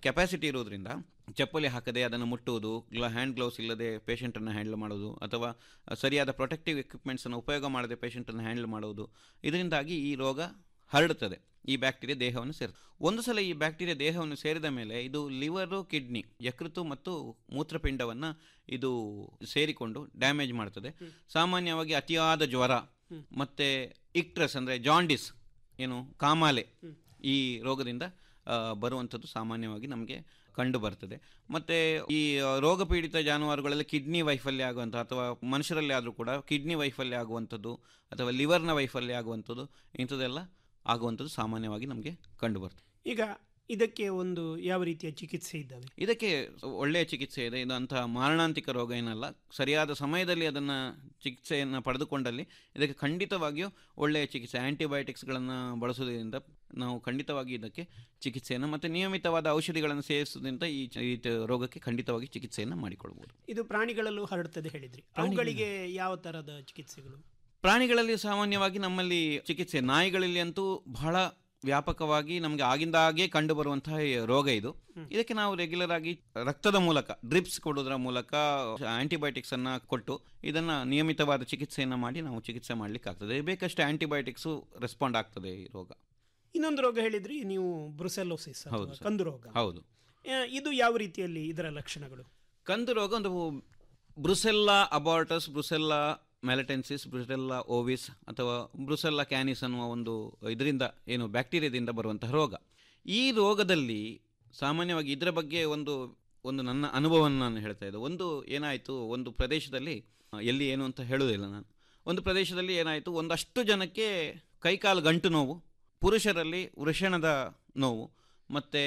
ಕೆಪಾಸಿಟಿ ಇರೋದ್ರಿಂದ ಚಪ್ಪಲಿ ಹಾಕದೆ ಅದನ್ನು ಮುಟ್ಟುವುದು ಗ್ಲ ಹ್ಯಾಂಡ್ ಗ್ಲೌಸ್ ಇಲ್ಲದೆ ಪೇಷಂಟನ್ನು ಹ್ಯಾಂಡಲ್ ಮಾಡೋದು ಅಥವಾ ಸರಿಯಾದ ಪ್ರೊಟೆಕ್ಟಿವ್ ಎಕ್ವಿಪ್ಮೆಂಟ್ಸನ್ನು ಉಪಯೋಗ ಮಾಡದೆ ಪೇಷಂಟನ್ನು ಹ್ಯಾಂಡಲ್ ಮಾಡುವುದು ಇದರಿಂದಾಗಿ ಈ ರೋಗ ಹರಡುತ್ತದೆ ಈ ಬ್ಯಾಕ್ಟೀರಿಯಾ ದೇಹವನ್ನು ಸೇರ್ತದೆ ಒಂದು ಸಲ ಈ ಬ್ಯಾಕ್ಟೀರಿಯಾ ದೇಹವನ್ನು ಸೇರಿದ ಮೇಲೆ ಇದು ಲಿವರು ಕಿಡ್ನಿ ಯಕೃತು ಮತ್ತು ಮೂತ್ರಪಿಂಡವನ್ನು ಇದು ಸೇರಿಕೊಂಡು ಡ್ಯಾಮೇಜ್ ಮಾಡ್ತದೆ ಸಾಮಾನ್ಯವಾಗಿ ಅತಿಯಾದ ಜ್ವರ ಮತ್ತು ಇಕ್ಟ್ರಸ್ ಅಂದರೆ ಜಾಂಡಿಸ್ ಏನು ಕಾಮಾಲೆ ಈ ರೋಗದಿಂದ ಆ, ಬರುವಂಥದ್ದು ಸಾಮಾನ್ಯವಾಗಿ ನಮಗೆ ಕಂಡು ಬರ್ತದೆ ಮತ್ತು ಈ ಆ, ರೋಗ ಪೀಡಿತ ಜಾನುವಾರುಗಳಲ್ಲಿ ಕಿಡ್ನಿ ವೈಫಲ್ಯ ಆಗುವಂಥ ಅಥವಾ ಮನುಷ್ಯರಲ್ಲಿ ಆದರೂ ಕೂಡ ಕಿಡ್ನಿ ವೈಫಲ್ಯ ಆಗುವಂಥದ್ದು ಅಥವಾ ಲಿವರ್ನ ವೈಫಲ್ಯ ಆಗುವಂಥದ್ದು ಇಂಥದ್ದೆಲ್ಲ ಆಗುವಂಥದ್ದು ಸಾಮಾನ್ಯವಾಗಿ ನಮಗೆ ಕಂಡು ಬರ್ತದೆ ಈಗ ಇದಕ್ಕೆ ಒಂದು ಯಾವ ರೀತಿಯ ಚಿಕಿತ್ಸೆ ಇದ್ದಾವೆ ಇದಕ್ಕೆ ಒಳ್ಳೆಯ ಚಿಕಿತ್ಸೆ ಇದೆ ಇದು ಅಂತಹ ಮಾರಣಾಂತಿಕ ರೋಗ ಏನಲ್ಲ ಸರಿಯಾದ ಸಮಯದಲ್ಲಿ ಅದನ್ನು ಚಿಕಿತ್ಸೆಯನ್ನು ಪಡೆದುಕೊಂಡಲ್ಲಿ ಇದಕ್ಕೆ ಖಂಡಿತವಾಗಿಯೂ ಒಳ್ಳೆಯ ಚಿಕಿತ್ಸೆ ಆ್ಯಂಟಿಬಯೋಟಿಕ್ಸ್ಗಳನ್ನು ಬಳಸೋದ್ರಿಂದ ನಾವು ಖಂಡಿತವಾಗಿ ಇದಕ್ಕೆ ಚಿಕಿತ್ಸೆಯನ್ನು ಮತ್ತು ನಿಯಮಿತವಾದ ಔಷಧಿಗಳನ್ನು ಸೇವಿಸೋದ್ರಿಂದ ಈ ಚ- ಈ ತ- ರೋಗಕ್ಕೆ ಖಂಡಿತವಾಗಿ ಚಿಕಿತ್ಸೆಯನ್ನು ಮಾಡಿಕೊಳ್ಬೋದು ಇದು ಪ್ರಾಣಿಗಳಲ್ಲೂ ಹರಡುತ್ತದೆ ಹೇಳಿದ್ರಿ ಅವುಗಳಿಗೆ ಯಾವ ತರದ ಚಿಕಿತ್ಸೆಗಳು ಪ್ರಾಣಿಗಳಲ್ಲಿ ಸಾಮಾನ್ಯವಾಗಿ ನಮ್ಮಲ್ಲಿ ಚಿಕಿತ್ಸೆ ನಾಯಿಗಳಲ್ಲಿ ಅಂತೂ ಬಹಳ ವ್ಯಾಪಕವಾಗಿ ನಮಗೆ ಆಗಿಂದಾಗೆ ಕಂಡು ಬರುವಂತಹ ಈ ರೋಗ ಇದು ಇದಕ್ಕೆ ನಾವು ರೆಗ್ಯುಲರ್ ಆಗಿ ರಕ್ತದ ಮೂಲಕ ಡ್ರಿಪ್ಸ್ ಕೊಡೋದ್ರ ಮೂಲಕ ಆಂಟಿಬಯೋಟಿಕ್ಸ್ ಅನ್ನ ಕೊಟ್ಟು ಇದನ್ನ ನಿಯಮಿತವಾದ ಚಿಕಿತ್ಸೆಯನ್ನ ಮಾಡಿ ನಾವು ಚಿಕಿತ್ಸೆ ಮಾಡ್ಲಿಕ್ಕೆ ಆಗ್ತದೆ ಬೇಕಷ್ಟು ಆಂಟಿಬಯೋಟಿಕ್ಸು ರೆಸ್ಪಾಂಡ್ ಆಗ್ತದೆ ಈ ರೋಗ ಇನ್ನೊಂದು ರೋಗ ಹೇಳಿದ್ರಿ ನೀವು ಬ್ರುಸೆಲ್ಲೋಸಿಸ್ ಅಥವಾ ಹೌದು ಸರ್. ಕಂದು ರೋಗ ಹೌದು ಆ, ಇದು ಯಾವ ರೀತಿಯಲ್ಲಿ ಇದರ ಲಕ್ಷಣಗಳು ಕಂದು ರೋಗ ಒಂದು Brucella abortus Brucella melitensis Brucella ovis ಅಥವಾ ಬ್ರುಸೆಲ್ಲಾ ಕ್ಯಾನಿಸ್ ಅನ್ನುವ ಒಂದು ಇದರಿಂದ ಏನು ಬ್ಯಾಕ್ಟೀರಿಯಾದಿಂದ ಬರುವಂತಹ ರೋಗ ಈ ರೋಗದಲ್ಲಿ ಸಾಮಾನ್ಯವಾಗಿ ಇದರ ಬಗ್ಗೆ ಒಂದು ಒಂದು ನನ್ನ ಅನುಭವವನ್ನು ನಾನು ಹೇಳ್ತಾ ಇದ್ದೆ ಒಂದು ಏನಾಯಿತು ಒಂದು ಪ್ರದೇಶದಲ್ಲಿ ಆ, ಎಲ್ಲಿ ಏನು ಅಂತ ಹೇಳುವುದಿಲ್ಲ ನಾನು ಒಂದು ಪ್ರದೇಶದಲ್ಲಿ ಏನಾಯಿತು ಒಂದಷ್ಟು ಜನಕ್ಕೆ ಕೈಕಾಲು ಗಂಟು ನೋವು ಪುರುಷರಲ್ಲಿ ವೃಷಣದ ನೋವು ಮತ್ತು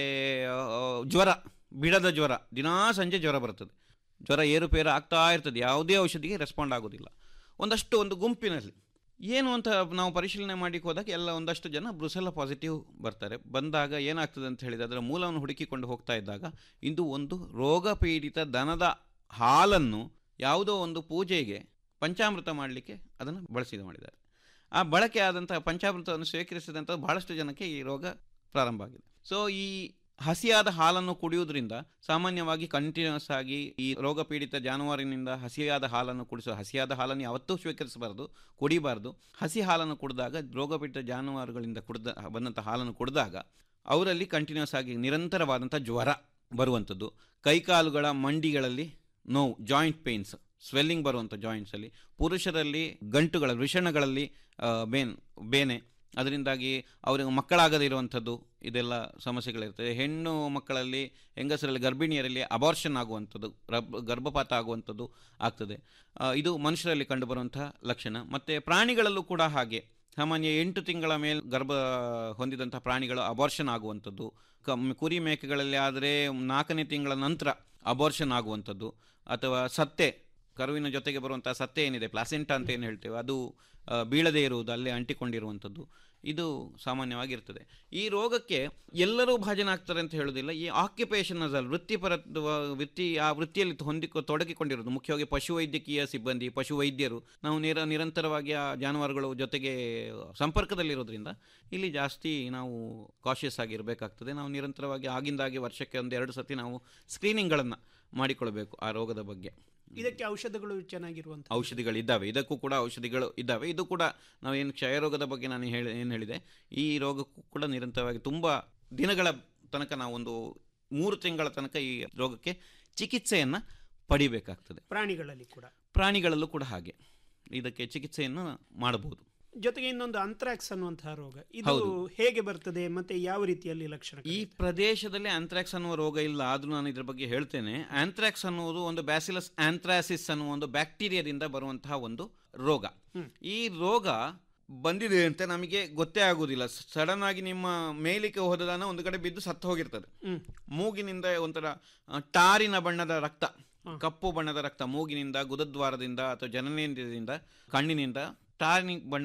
ಜ್ವರ ಬಿಡದ ಜ್ವರ ದಿನಾ ಸಂಜೆ ಜ್ವರ ಬರ್ತದೆ ಜ್ವರ ಏರುಪೇರು ಆಗ್ತಾ ಇರ್ತದೆ ಯಾವುದೇ ಔಷಧಿಗೆ ರೆಸ್ಪಾಂಡ್ ಆಗೋದಿಲ್ಲ ಒಂದಷ್ಟು ಒಂದು ಗುಂಪಿನಲ್ಲಿ ಏನು ಅಂತ ನಾವು ಪರಿಶೀಲನೆ ಮಾಡಿ ಹೋದಾಗ ಎಲ್ಲ ಒಂದಷ್ಟು ಜನ ಬ್ರುಸೆಲ್ಲ ಪಾಸಿಟಿವ್ ಬರ್ತಾರೆ ಬಂದಾಗ ಏನಾಗ್ತದೆ ಅಂತ ಹೇಳಿದ್ರೆ ಅದರ ಮೂಲವನ್ನು ಹುಡುಕಿಕೊಂಡು ಹೋಗ್ತಾ ಇದ್ದಾಗ ಇದು ಒಂದು ರೋಗ ಪೀಡಿತ ದನದ ಹಾಲನ್ನು ಯಾವುದೋ ಒಂದು ಪೂಜೆಗೆ ಪಂಚಾಮೃತ ಮಾಡಲಿಕ್ಕೆ ಅದನ್ನು ಬಳಸಿದ ಮಾಡಿದ್ದಾರೆ ಆ ಬಳಕೆ ಆದಂಥ ಪಂಚಾಮೃತವನ್ನು ಸ್ವೀಕರಿಸಿದಂಥ ಬಹಳಷ್ಟು ಜನಕ್ಕೆ ಈ ರೋಗ ಪ್ರಾರಂಭ ಆಗಿದೆ ಸೊ ಈ ಹಸಿಯಾದ ಹಾಲನ್ನು ಕುಡಿಯುವುದರಿಂದ ಸಾಮಾನ್ಯವಾಗಿ ಕಂಟಿನ್ಯೂಸ್ ಆಗಿ ಈ ರೋಗ ಪೀಡಿತ ಜಾನುವಾರಿನಿಂದ ಹಸಿಯಾದ ಹಾಲನ್ನು ಕುಡಿಸೋ ಹಸಿಯಾದ ಹಾಲನ್ನು ಯಾವತ್ತೂ ಸ್ವೀಕರಿಸಬಾರ್ದು ಕುಡಿಬಾರ್ದು ಹಸಿ ಹಾಲನ್ನು ಕುಡಿದಾಗ ರೋಗ ಪೀಡಿತ ಜಾನುವಾರುಗಳಿಂದ ಕುಡಿದ ಬಂದಂಥ ಹಾಲನ್ನು ಕುಡಿದಾಗ ಅವರಲ್ಲಿ ಕಂಟಿನ್ಯೂಸ್ ಆಗಿ ನಿರಂತರವಾದಂಥ ಜ್ವರ ಬರುವಂಥದ್ದು ಕೈಕಾಲುಗಳ ಮಂಡಿಗಳಲ್ಲಿ ನೋವು ಜಾಯಿಂಟ್ ಪೇನ್ಸ್ ಸ್ವೆಲ್ಲಿಂಗ್ ಬರುವಂಥ ಜಾಯಿಂಟ್ಸಲ್ಲಿ ಪುರುಷರಲ್ಲಿ ಗಂಟುಗಳ ವೃಷಣಗಳಲ್ಲಿ ಆ, ಬೇನ್ ಬೇನೆ ಅದರಿಂದಾಗಿ ಅವರಿಗೆ ಮಕ್ಕಳಾಗದೇ ಇರುವಂಥದ್ದು ಇದೆಲ್ಲ ಸಮಸ್ಯೆಗಳಿರ್ತದೆ ಹೆಣ್ಣು ಮಕ್ಕಳಲ್ಲಿ ಹೆಂಗಸರಲ್ಲಿ ಗರ್ಭಿಣಿಯರಲ್ಲಿ ಅಬಾರ್ಷನ್ ಆಗುವಂಥದ್ದು ರಬ್ ಗರ್ಭಪಾತ ಆಗುವಂಥದ್ದು ಆಗ್ತದೆ ಆ, ಇದು ಮನುಷ್ಯರಲ್ಲಿ ಕಂಡುಬರುವಂತಹ ಲಕ್ಷಣ ಮತ್ತು ಪ್ರಾಣಿಗಳಲ್ಲೂ ಕೂಡ ಹಾಗೆ ಸಾಮಾನ್ಯ ಎಂಟು ತಿಂಗಳ ಮೇಲೆ ಗರ್ಭ ಹೊಂದಿದಂಥ ಪ್ರಾಣಿಗಳು ಅಬಾರ್ಷನ್ ಆಗುವಂಥದ್ದು ಕಮ್ ಕುರಿ ಮೇಕೆಗಳಲ್ಲಿ ಆದರೆ ನಾಲ್ಕನೇ ತಿಂಗಳ ನಂತರ ಅಬಾರ್ಷನ್ ಆಗುವಂಥದ್ದು ಅಥವಾ ಸತ್ತೆ ಕರುವಿನ ಜೊತೆಗೆ ಬರುವಂಥ ಸತ್ತೆ ಏನಿದೆ ಪ್ಲಾಸೆಂಟಾ ಅಂತ ಏನು ಹೇಳ್ತೇವೆ ಅದು ಆ, ಬೀಳದೇ ಇರುವುದು ಅಲ್ಲೇ ಅಂಟಿಕೊಂಡಿರುವಂಥದ್ದು ಇದು ಸಾಮಾನ್ಯವಾಗಿರ್ತದೆ ಈ ರೋಗಕ್ಕೆ ಎಲ್ಲರೂ ಭಾಜನಾಗ್ತಾರೆ ಅಂತ ಹೇಳೋದಿಲ್ಲ ಈ ಆಕ್ಯುಪೇಷನ್ ಅಸಲ್ ವೃತ್ತಿಪರ ವೃತ್ತಿ ಆ ವೃತ್ತಿಯಲ್ಲಿ ಹೊಂದಿಕೊ ತೊಡಗಿಕೊಂಡಿರೋದು ಮುಖ್ಯವಾಗಿ ಪಶುವೈದ್ಯಕೀಯ ಸಿಬ್ಬಂದಿ ಪಶುವೈದ್ಯರು ನಾವು ನಿರ ನಿರಂತರವಾಗಿ ಆ ಜಾನುವಾರುಗಳ ಜೊತೆಗೆ ಸಂಪರ್ಕದಲ್ಲಿರೋದ್ರಿಂದ ಇಲ್ಲಿ ಜಾಸ್ತಿ ನಾವು ಕಾಶಿಯಸ್ ಆಗಿರಬೇಕಾಗ್ತದೆ ನಾವು ನಿರಂತರವಾಗಿ ಆಗಿಂದಾಗಿ ವರ್ಷಕ್ಕೆ ಒಂದು ಎರಡು ಸತಿ ನಾವು ಸ್ಕ್ರೀನಿಂಗ್ಗಳನ್ನು ಮಾಡಿಕೊಳ್ಬೇಕು ಆ ರೋಗದ ಬಗ್ಗೆ ಇದಕ್ಕೆ ಔಷಧಗಳು ಚೆನ್ನಾಗಿರುವಂತ ಔಷಧಿಗಳಿದ್ದಾವೆ ಇದಕ್ಕೂ ಕೂಡ ಔಷಧಿಗಳು ಇದ್ದಾವೆ ಇದು ಕೂಡ ನಾವೇನು ಕ್ಷಯರೋಗದ ಬಗ್ಗೆ ನಾನು ಹೇಳಿ ಏನು ಹೇಳಿದೆ ಈ ರೋಗಕ್ಕೂ ಕೂಡ ನಿರಂತರವಾಗಿ ತುಂಬ ದಿನಗಳ ತನಕ ನಾವು ಒಂದು ಮೂರು ತಿಂಗಳ ತನಕ ಈ ರೋಗಕ್ಕೆ ಚಿಕಿತ್ಸೆಯನ್ನು ಪಡಿಬೇಕಾಗ್ತದೆ ಪ್ರಾಣಿಗಳಲ್ಲಿ ಕೂಡ ಪ್ರಾಣಿಗಳಲ್ಲೂ ಕೂಡ ಹಾಗೆ ಇದಕ್ಕೆ ಚಿಕಿತ್ಸೆಯನ್ನು ಮಾಡಬಹುದು ಜೊತೆಗೆ ಇನ್ನೊಂದು ಅಂತ್ರಾಕ್ಸ್ ಅನ್ನುವಂತಹ ರೋಗ ಇದು ಹೌದು. ಹೇಗೆ ಬರ್ತದೆ ಮತ್ತೆ ಯಾವ ರೀತಿಯಲ್ಲಿ ಲಕ್ಷಣ ಈ ಪ್ರದೇಶದಲ್ಲಿ ಆಂಥ್ರಾಕ್ಸ್ ಅನ್ನುವ ರೋಗ ಇಲ್ಲ ಆದರೂ ನಾನು ಇದ್ರ ಬಗ್ಗೆ ಹೇಳ್ತೇನೆ ಆಂಥ್ರಾಕ್ಸ್ ಅನ್ನುವುದು ಒಂದು ಬ್ಯಾಸಿಲಸ್ ಆಂಥ್ರಾಸಿಸ್ ಅನ್ನುವ ಒಂದು ಬ್ಯಾಕ್ಟೀರಿಯಾದಿಂದ ಬರುವಂತಹ ಒಂದು ರೋಗ ಈ ರೋಗ ಬಂದಿದೆ ಅಂತ ನಮಗೆ ಗೊತ್ತೇ ಆಗುವುದಿಲ್ಲ ಸಡನ್ ಆಗಿ ನಿಮ್ಮ ಮೇಲಿಕ್ಕೆ ಹೋದದಾನ ಒಂದು ಕಡೆ ಬಿದ್ದು ಸತ್ತು ಹೋಗಿರ್ತದೆ ಹ್ಮ್. ಮೂಗಿನಿಂದ ಒಂಥರ ಆ, ಟಾರಿನ ಬಣ್ಣದ ರಕ್ತ ಕಪ್ಪು ಬಣ್ಣದ ರಕ್ತ ಮೂಗಿನಿಂದ ಗುದದ್ವಾರದಿಂದ ಅಥವಾ ಜನನೇಂದ್ರದಿಂದ ಕಣ್ಣಿನಿಂದ ಟಾರಿನ ಬಣ್ಣದ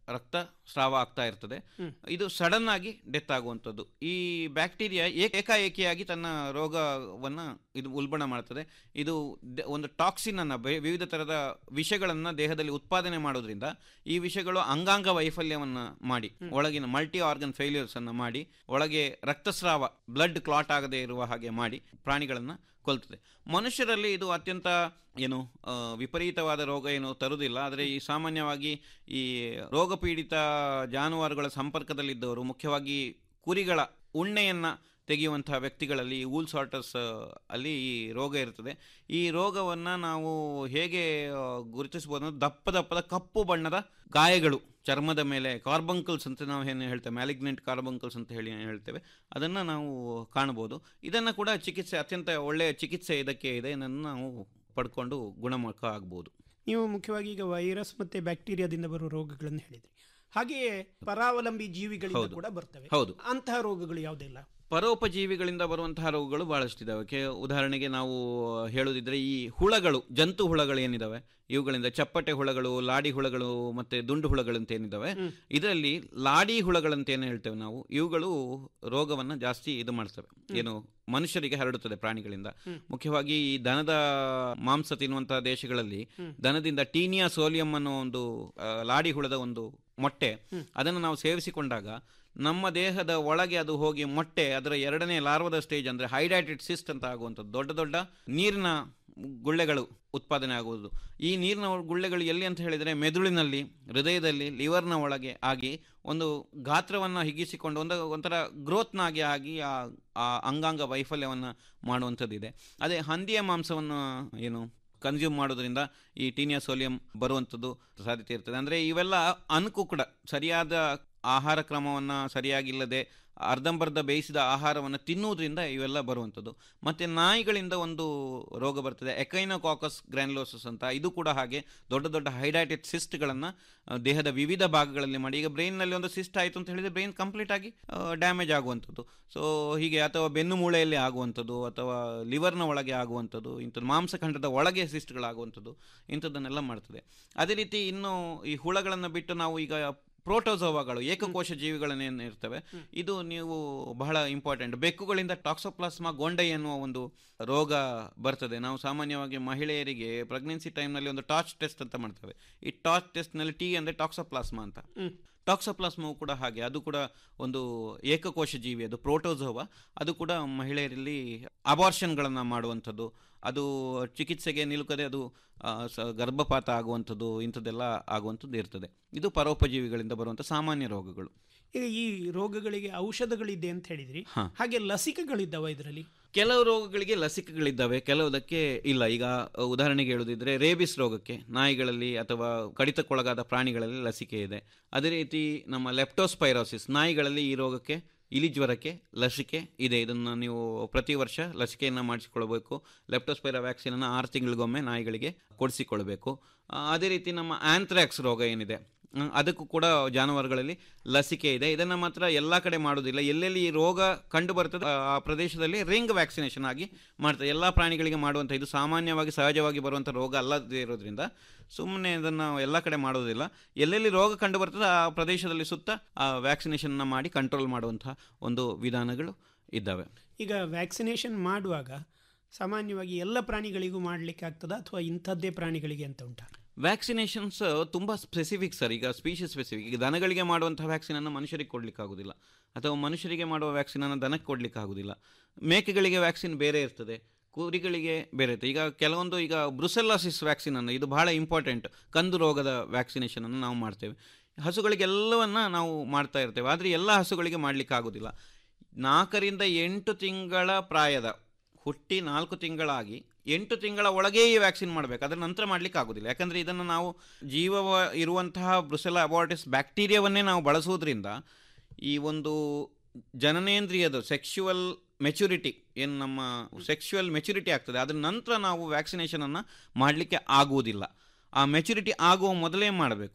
ರಕ್ತ ಸ್ರಾವ ಆಗ್ತಾ ಇರ್ತದೆ ಇದು ಸಡನ್ ಆಗಿ ಡೆತ್ ಆಗುವಂಥದ್ದು ಈ ಬ್ಯಾಕ್ಟೀರಿಯಾ ಏಕಾಏಕಿಯಾಗಿ ತನ್ನ ರೋಗವನ್ನು ಇದು ಉಲ್ಬಣ ಮಾಡ್ತದೆ ಇದು ದ- ಒಂದು ಟಾಕ್ಸಿನ್ ಅನ್ನ ಬೆ- ವಿವಿಧ ಥರದ ವಿಷಗಳನ್ನು ದೇಹದಲ್ಲಿ ಉತ್ಪಾದನೆ ಮಾಡೋದ್ರಿಂದ ಈ ವಿಷಗಳು ಅಂಗಾಂಗ ವೈಫಲ್ಯವನ್ನು ಮಾಡಿ ಒಳಗಿನ ಮಲ್ಟಿ ಆರ್ಗನ್ ಫೇಲ್ಯೂರ್ಸ್ ಅನ್ನು ಮಾಡಿ ಒಳಗೆ ರಕ್ತಸ್ರಾವ ಬ್ಲಡ್ ಕ್ಲಾಟ್ ಆಗದೆ ಇರುವ ಹಾಗೆ ಮಾಡಿ ಪ್ರಾಣಿಗಳನ್ನು ಕೊಲ್ತದೆ ಮನುಷ್ಯರಲ್ಲಿ ಇದು ಅತ್ಯಂತ ಏನು ಆ, ವಿಪರೀತವಾದ ರೋಗ ಏನು ತರುವುದಿಲ್ಲ ಆದರೆ ಈ ಸಾಮಾನ್ಯವಾಗಿ ಈ ರೋಗ ಪೀಡಿತ ಜಾನುವಾರುಗಳ ಸಂಪರ್ಕದಲ್ಲಿದ್ದವರು ಮುಖ್ಯವಾಗಿ ಕುರಿಗಳ ಉಣ್ಣೆಯನ್ನು ತೆಗೆಯುವಂತಹ ವ್ಯಕ್ತಿಗಳಲ್ಲಿ ವೂಲ್ ಸಾರ್ಟರ್ಸ್ ಅಲ್ಲಿ ಈ ರೋಗ ಇರ್ತದೆ ಈ ರೋಗವನ್ನು ನಾವು ಹೇಗೆ ಆ, ಗುರುತಿಸ್ಬೋದು ಅಂದ್ರೆ ದಪ್ಪ ದಪ್ಪದ ಕಪ್ಪು ಬಣ್ಣದ ಗಾಯಗಳು ಚರ್ಮದ ಮೇಲೆ ಕಾರ್ಬಂಕಲ್ಸ್ ಅಂತ ನಾವು ಏನು ಹೇಳ್ತೇವೆ ಮ್ಯಾಲಿಗ್ನೆಂಟ್ ಕಾರ್ಬಂಕಲ್ಸ್ ಅಂತ ಹೇಳಿ ಹೇಳ್ತೇವೆ ಅದನ್ನು ನಾವು ಕಾಣ್ಬೋದು ಇದನ್ನು ಕೂಡ ಚಿಕಿತ್ಸೆ ಅತ್ಯಂತ ಒಳ್ಳೆಯ ಚಿಕಿತ್ಸೆ ಇದಕ್ಕೆ ಇದೆ ಇದನ್ನು ನಾವು ಪಡ್ಕೊಂಡು ಗುಣಮುಖ ಆಗ್ಬೋದು ನೀವು ಮುಖ್ಯವಾಗಿ ಈಗ ವೈರಸ್ ಮತ್ತೆ ಬ್ಯಾಕ್ಟೀರಿಯಾದಿಂದ ಬರುವ ರೋಗಗಳನ್ನು ಹೇಳಿದ್ರಿ ಹಾಗೆಯೇ ಪರಾವಲಂಬಿ ಜೀವಿಗಳಿಂದ ಹೌದು. ಕೂಡ ಬರ್ತವೆ ಹೌದು. ಅಂತಹ ರೋಗಗಳು ಯಾವುದಿಲ್ಲ ಪರೋಪಜೀವಿಗಳಿಂದ ಬರುವಂತಹ ರೋಗಗಳು ಬಹಳಷ್ಟಿದ್ದಾವೆ ಕೆ ಉದಾಹರಣೆಗೆ ನಾವು ಹೇಳೋದಿದ್ರೆ ಈ ಹುಳಗಳು ಜಂತು ಹುಳಗಳು ಏನಿದಾವೆ ಇವುಗಳಿಂದ ಚಪ್ಪಟೆ ಹುಳಗಳು ಲಾಡಿ ಹುಳಗಳು ಮತ್ತೆ ದುಂಡು ಹುಳಗಳು ಅಂತ ಏನಿದಾವೆ ಇದರಲ್ಲಿ ಲಾಡಿ ಹುಳಗಳಂತ ಏನು ಹೇಳ್ತೇವೆ ನಾವು ಇವುಗಳು ರೋಗವನ್ನು ಜಾಸ್ತಿ ಇದು ಮಾಡ್ತವೆ ಏನು ಮನುಷ್ಯರಿಗೆ ಹರಡುತ್ತದೆ ಪ್ರಾಣಿಗಳಿಂದ ಮುಖ್ಯವಾಗಿ ಈ ದನದ ಮಾಂಸ ತಿನ್ನುವಂತಹ ದೇಶಗಳಲ್ಲಿ ದನದಿಂದ ಟೀನಿಯಾ ಸೋಲಿಯಂ ಅನ್ನೋ ಒಂದು ಆ, ಲಾಡಿ ಹುಳದ ಒಂದು ಮೊಟ್ಟೆ ಅದನ್ನು ನಾವು ಸೇವಿಸಿಕೊಂಡಾಗ ನಮ್ಮ ದೇಹದ ಒಳಗೆ ಅದು ಹೋಗಿ ಮೊಟ್ಟೆ ಅದರ ಎರಡನೇ ಲಾರ್ವದ ಸ್ಟೇಜ್ ಅಂದರೆ ಹೈಡ್ರಾಟೆಡ್ ಸಿಸ್ಟ್ ಅಂತ ಆಗುವಂಥದ್ದು ದೊಡ್ಡ ದೊಡ್ಡ ನೀರಿನ ಗುಳ್ಳೆಗಳು ಉತ್ಪಾದನೆ ಆಗುವುದು ಈ ನೀರಿನ ಗುಳ್ಳೆಗಳು ಎಲ್ಲಿ ಅಂತ ಹೇಳಿದರೆ ಮೆದುಳಿನಲ್ಲಿ ಹೃದಯದಲ್ಲಿ ಲಿವರ್ನ ಒಳಗೆ ಆಗಿ ಒಂದು ಗಾತ್ರವನ್ನು ಹಿಗ್ಗಿಸಿಕೊಂಡು ಒಂದು ಒಂಥರ ಗ್ರೋತ್ನಾಗಿ ಆಗಿ ಆ ಆ ಅಂಗಾಂಗ ವೈಫಲ್ಯವನ್ನು ಮಾಡುವಂಥದ್ದಿದೆ ಅದೇ ಹಂದಿಯ ಮಾಂಸವನ್ನು ಏನು ಕನ್ಸ್ಯೂಮ್ ಮಾಡೋದ್ರಿಂದ ಈ ಟೀನಿಯಾ ಸೋಲಿಯಂ ಬರುವಂಥದ್ದು ಸಾಧ್ಯತೆ ಇರ್ತದೆ ಅಂದರೆ ಇವೆಲ್ಲ ಅನುಕುಕುಡ ಸರಿಯಾದ ಆಹಾರ ಕ್ರಮವನ್ನು ಸರಿಯಾಗಿಲ್ಲದೆ ಅರ್ಧಂಬರ್ಧ ಬೇಯಿಸಿದ ಆಹಾರವನ್ನು ತಿನ್ನುವುದರಿಂದ ಇವೆಲ್ಲ ಬರುವಂಥದ್ದು ಮತ್ತು ನಾಯಿಗಳಿಂದ ಒಂದು ರೋಗ ಬರ್ತದೆ ಎಕೈನೋಕಾಕಸ್ ಗ್ರ್ಯಾನ್ಲೋಸಸ್ ಅಂತ ಇದು ಕೂಡ ಹಾಗೆ ದೊಡ್ಡ ದೊಡ್ಡ ಹೈಡ್ರಾಟೆಡ್ ಸಿಸ್ಟ್ಗಳನ್ನು ದೇಹದ ವಿವಿಧ ಭಾಗಗಳಲ್ಲಿ ಮಾಡಿ ಈಗ ಬ್ರೈನ್ನಲ್ಲಿ ಒಂದು ಸಿಸ್ಟ್ ಆಯಿತು ಅಂತ ಹೇಳಿದರೆ ಬ್ರೈನ್ ಕಂಪ್ಲೀಟ್ ಆಗಿ ಡ್ಯಾಮೇಜ್ ಆಗುವಂಥದ್ದು ಸೊ ಹೀಗೆ ಅಥವಾ ಬೆನ್ನು ಮೂಳೆಯಲ್ಲಿ ಆಗುವಂಥದ್ದು ಅಥವಾ ಲಿವರ್ನ ಒಳಗೆ ಆಗುವಂಥದ್ದು ಇಂಥದ್ದು ಮಾಂಸಖಂಡದ ಒಳಗೆ ಸಿಸ್ಟ್ಗಳಾಗುವಂಥದ್ದು ಇಂಥದ್ದನ್ನೆಲ್ಲ ಮಾಡ್ತದೆ ಅದೇ ರೀತಿ ಇನ್ನು ಈ ಹುಳಗಳನ್ನು ಬಿಟ್ಟು ನಾವು ಈಗ ಪ್ರೋಟೋಸೋವಾಗಳು ಏಕಕೋಶ ಜೀವಿಗಳನ್ನೇನು ಇರ್ತವೆ ಇದು ನೀವು ಬಹಳ ಇಂಪಾರ್ಟೆಂಟ್ ಬೆಕ್ಕುಗಳಿಂದ ಟಾಕ್ಸೋಪ್ಲಾಸ್ಮಾ ಗೊಂಡೆ ಎನ್ನುವ ಒಂದು ರೋಗ ಬರ್ತದೆ ನಾವು ಸಾಮಾನ್ಯವಾಗಿ ಮಹಿಳೆಯರಿಗೆ ಪ್ರೆಗ್ನೆನ್ಸಿ ಟೈಮ್ನಲ್ಲಿ ಒಂದು ಟಾರ್ಚ್ ಟೆಸ್ಟ್ ಅಂತ ಮಾಡ್ತೇವೆ ಈ ಟಾರ್ಚ್ ಟೆಸ್ಟ್ನಲ್ಲಿ ಟಿ ಅಂದರೆ ಟಾಕ್ಸೋಪ್ಲಾಸ್ಮಾ ಅಂತ ಟಾಕ್ಸೋಪ್ಲಾಸ್ಮವು ಕೂಡ ಹಾಗೆ ಅದು ಕೂಡ ಒಂದು ಏಕಕೋಶ ಜೀವಿ ಅದು ಪ್ರೋಟೋಸೋವಾ ಅದು ಕೂಡ ಮಹಿಳೆಯರಲ್ಲಿ ಅಬಾರ್ಷನ್ಗಳನ್ನು ಮಾಡುವಂಥದ್ದು ಅದು ಚಿಕಿತ್ಸೆಗೆ ನಿಲುಕದೆ ಅದು ಆ, ಸ- ಗರ್ಭಪಾತ ಆಗುವಂಥದ್ದು ಇಂಥದ್ದೆಲ್ಲ ಆಗುವಂಥದ್ದು ಇರ್ತದೆ ಇದು ಪರೋಪಜೀವಿಗಳಿಂದ ಬರುವಂಥ ಸಾಮಾನ್ಯ ರೋಗಗಳು ಈಗ ಈ ರೋಗಗಳಿಗೆ ಔಷಧಗಳಿದೆ ಅಂತ ಹೇಳಿದ್ರಿ ಹಾ. ಹಾಗೆ ಲಸಿಕೆಗಳಿದ್ದಾವ ಇದರಲ್ಲಿ ಕೆಲವು ರೋಗಗಳಿಗೆ ಲಸಿಕೆಗಳಿದ್ದಾವೆ ಕೆಲವುದಕ್ಕೆ ಇಲ್ಲ ಈಗ ಅ, ಉದಾಹರಣೆಗೆ ಹೇಳುದಿದ್ರೆ ರೇಬಿಸ್ ರೋಗಕ್ಕೆ ನಾಯಿಗಳಲ್ಲಿ ಅಥವಾ ಕಡಿತಕ್ಕೊಳಗಾದ ಪ್ರಾಣಿಗಳಲ್ಲಿ ಲಸಿಕೆ ಇದೆ ಅದೇ ರೀತಿ ನಮ್ಮ ಲೆಪ್ಟೋಸ್ಪೈರೋಸಿಸ್ ನಾಯಿಗಳಲ್ಲಿ ಈ ರೋಗಕ್ಕೆ ಇಲಿಜ್ವರಕ್ಕೆ ಲಸಿಕೆ ಇದೆ ಇದನ್ನು ನೀವು ಪ್ರತಿ ವರ್ಷ ಲಸಿಕೆಯನ್ನು ಮಾಡಿಸಿಕೊಳ್ಬೇಕು ಲೆಪ್ಟೋಸ್ಪೈರಾ ವ್ಯಾಕ್ಸಿನನ್ನು ಆರು ತಿಂಗಳಿಗೊಮ್ಮೆ ನಾಯಿಗಳಿಗೆ ಕೊಡಿಸಿಕೊಳ್ಬೇಕು ಆ, ಅದೇ ರೀತಿ ನಮ್ಮ ಆಂಥ್ರಾಕ್ಸ್ ರೋಗ ಏನಿದೆ ಹ್ಮ್, ಅದಕ್ಕೂ ಕೂಡ ಜಾನುವಾರುಗಳಲ್ಲಿ ಲಸಿಕೆ ಇದೆ ಇದನ್ನು ಮಾತ್ರ ಎಲ್ಲ ಕಡೆ ಮಾಡೋದಿಲ್ಲ ಎಲ್ಲೆಲ್ಲಿ ಈ ರೋಗ ಕಂಡು ಬರ್ತದೆ ಆ- ಆ ಪ್ರದೇಶದಲ್ಲಿ ರಿಂಗ್ ವ್ಯಾಕ್ಸಿನೇಷನ್ ಆಗಿ ಮಾಡ್ತಾರೆ ಎಲ್ಲ ಪ್ರಾಣಿಗಳಿಗೆ ಮಾಡುವಂಥ ಇದು ಸಾಮಾನ್ಯವಾಗಿ ಸಹಜವಾಗಿ ಬರುವಂಥ ರೋಗ ಅಲ್ಲದೇ ಇರೋದ್ರಿಂದ ಸುಮ್ಮನೆ ಇದನ್ನು ಎಲ್ಲ ಕಡೆ ಮಾಡೋದಿಲ್ಲ ಎಲ್ಲೆಲ್ಲಿ ರೋಗ ಕಂಡು ಬರ್ತದೆ ಆ ಪ್ರದೇಶದಲ್ಲಿ ಸುತ್ತ ಆ ವ್ಯಾಕ್ಸಿನೇಷನ್ನ ಮಾಡಿ ಕಂಟ್ರೋಲ್ ಮಾಡುವಂಥ ಒಂದು ವಿಧಾನಗಳು ಇದ್ದಾವೆ ಈಗ ವ್ಯಾಕ್ಸಿನೇಷನ್ ಮಾಡುವಾಗ ಸಾಮಾನ್ಯವಾಗಿ ಎಲ್ಲ ಪ್ರಾಣಿಗಳಿಗೂ ಮಾಡಲಿಕ್ಕೆ ಆಗ್ತದಾ ಅಥವಾ ಇಂಥದ್ದೇ ಪ್ರಾಣಿಗಳಿಗೆ ಅಂತ ಉಂಟಾ ವ್ಯಾಕ್ಸಿನೇಷನ್ಸ್ ತುಂಬ ಸ್ಪೆಸಿಫಿಕ್ ಸರ್ ಈಗ ಸ್ಪೀಷಿಸ್ ಸ್ಪೆಸಿಫಿಕ್ ಈಗ ದನಗಳಿಗೆ ಮಾಡುವಂಥ ವ್ಯಾಕ್ಸಿನನ್ನು ಮನುಷ್ಯರಿಗೆ ಕೊಡಲಿಕ್ಕಾಗೋದಿಲ್ಲ ಅಥವಾ ಮನುಷ್ಯರಿಗೆ ಮಾಡುವ ವ್ಯಾಕ್ಸಿನನ್ನು ದನಕ್ಕೆ ಕೊಡಲಿಕ್ಕಾಗೋದಿಲ್ಲ ಮೇಕೆಗಳಿಗೆ ವ್ಯಾಕ್ಸಿನ್ ಬೇರೆ ಇರ್ತದೆ ಕುರಿಗಳಿಗೆ ಬೇರೆ ಇರ್ತದೆ ಈಗ ಕೆಲವೊಂದು ಈಗ ಬ್ರುಸೆಲ್ಲಾಸಿಸ್ ವ್ಯಾಕ್ಸಿನನ್ನು ಇದು ಬಹಳ ಇಂಪಾರ್ಟೆಂಟ್ ಕಂದು ರೋಗದ ವ್ಯಾಕ್ಸಿನೇಷನನ್ನು ನಾವು ಮಾಡ್ತೇವೆ ಹಸುಗಳಿಗೆಲ್ಲವನ್ನ ನಾವು ಮಾಡ್ತಾ ಇರ್ತೇವೆ ಆದರೆ ಎಲ್ಲ ಹಸುಗಳಿಗೆ ಮಾಡಲಿಕ್ಕೆ ಆಗೋದಿಲ್ಲ ನಾಲ್ಕರಿಂದ ಎಂಟು ತಿಂಗಳ ಪ್ರಾಯದ ಹುಟ್ಟಿ ನಾಲ್ಕು ತಿಂಗಳಾಗಿ ಎಂಟು ತಿಂಗಳ ಒಳಗೆ ಈ ವ್ಯಾಕ್ಸಿನ್ ಮಾಡಬೇಕು ಅದರ ನಂತರ ಮಾಡಲಿಕ್ಕೆ ಆಗೋದಿಲ್ಲ ಯಾಕಂದರೆ ಇದನ್ನು ನಾವು ಜೀವ ಇರುವಂತಹ ಬ್ರುಸೆಲ್ಲ ಅಬಾರ್ಟಿಸ್ ಬ್ಯಾಕ್ಟೀರಿಯಾವನ್ನೇ ನಾವು ಬಳಸೋದ್ರಿಂದ ಈ ಒಂದು ಜನನೇಂದ್ರಿಯದ ಸೆಕ್ಶುವಲ್ ಮೆಚುರಿಟಿ ಏನು ನಮ್ಮ ಸೆಕ್ಶುವಲ್ ಮೆಚುರಿಟಿ ಆಗ್ತದೆ ಅದರ ನಂತರ ನಾವು ವ್ಯಾಕ್ಸಿನೇಷನನ್ನು ಮಾಡಲಿಕ್ಕೆ ಆಗುವುದಿಲ್ಲ ಆ ಮೆಚುರಿಟಿ ಆಗುವ ಮೊದಲೇ ಮಾಡಬೇಕು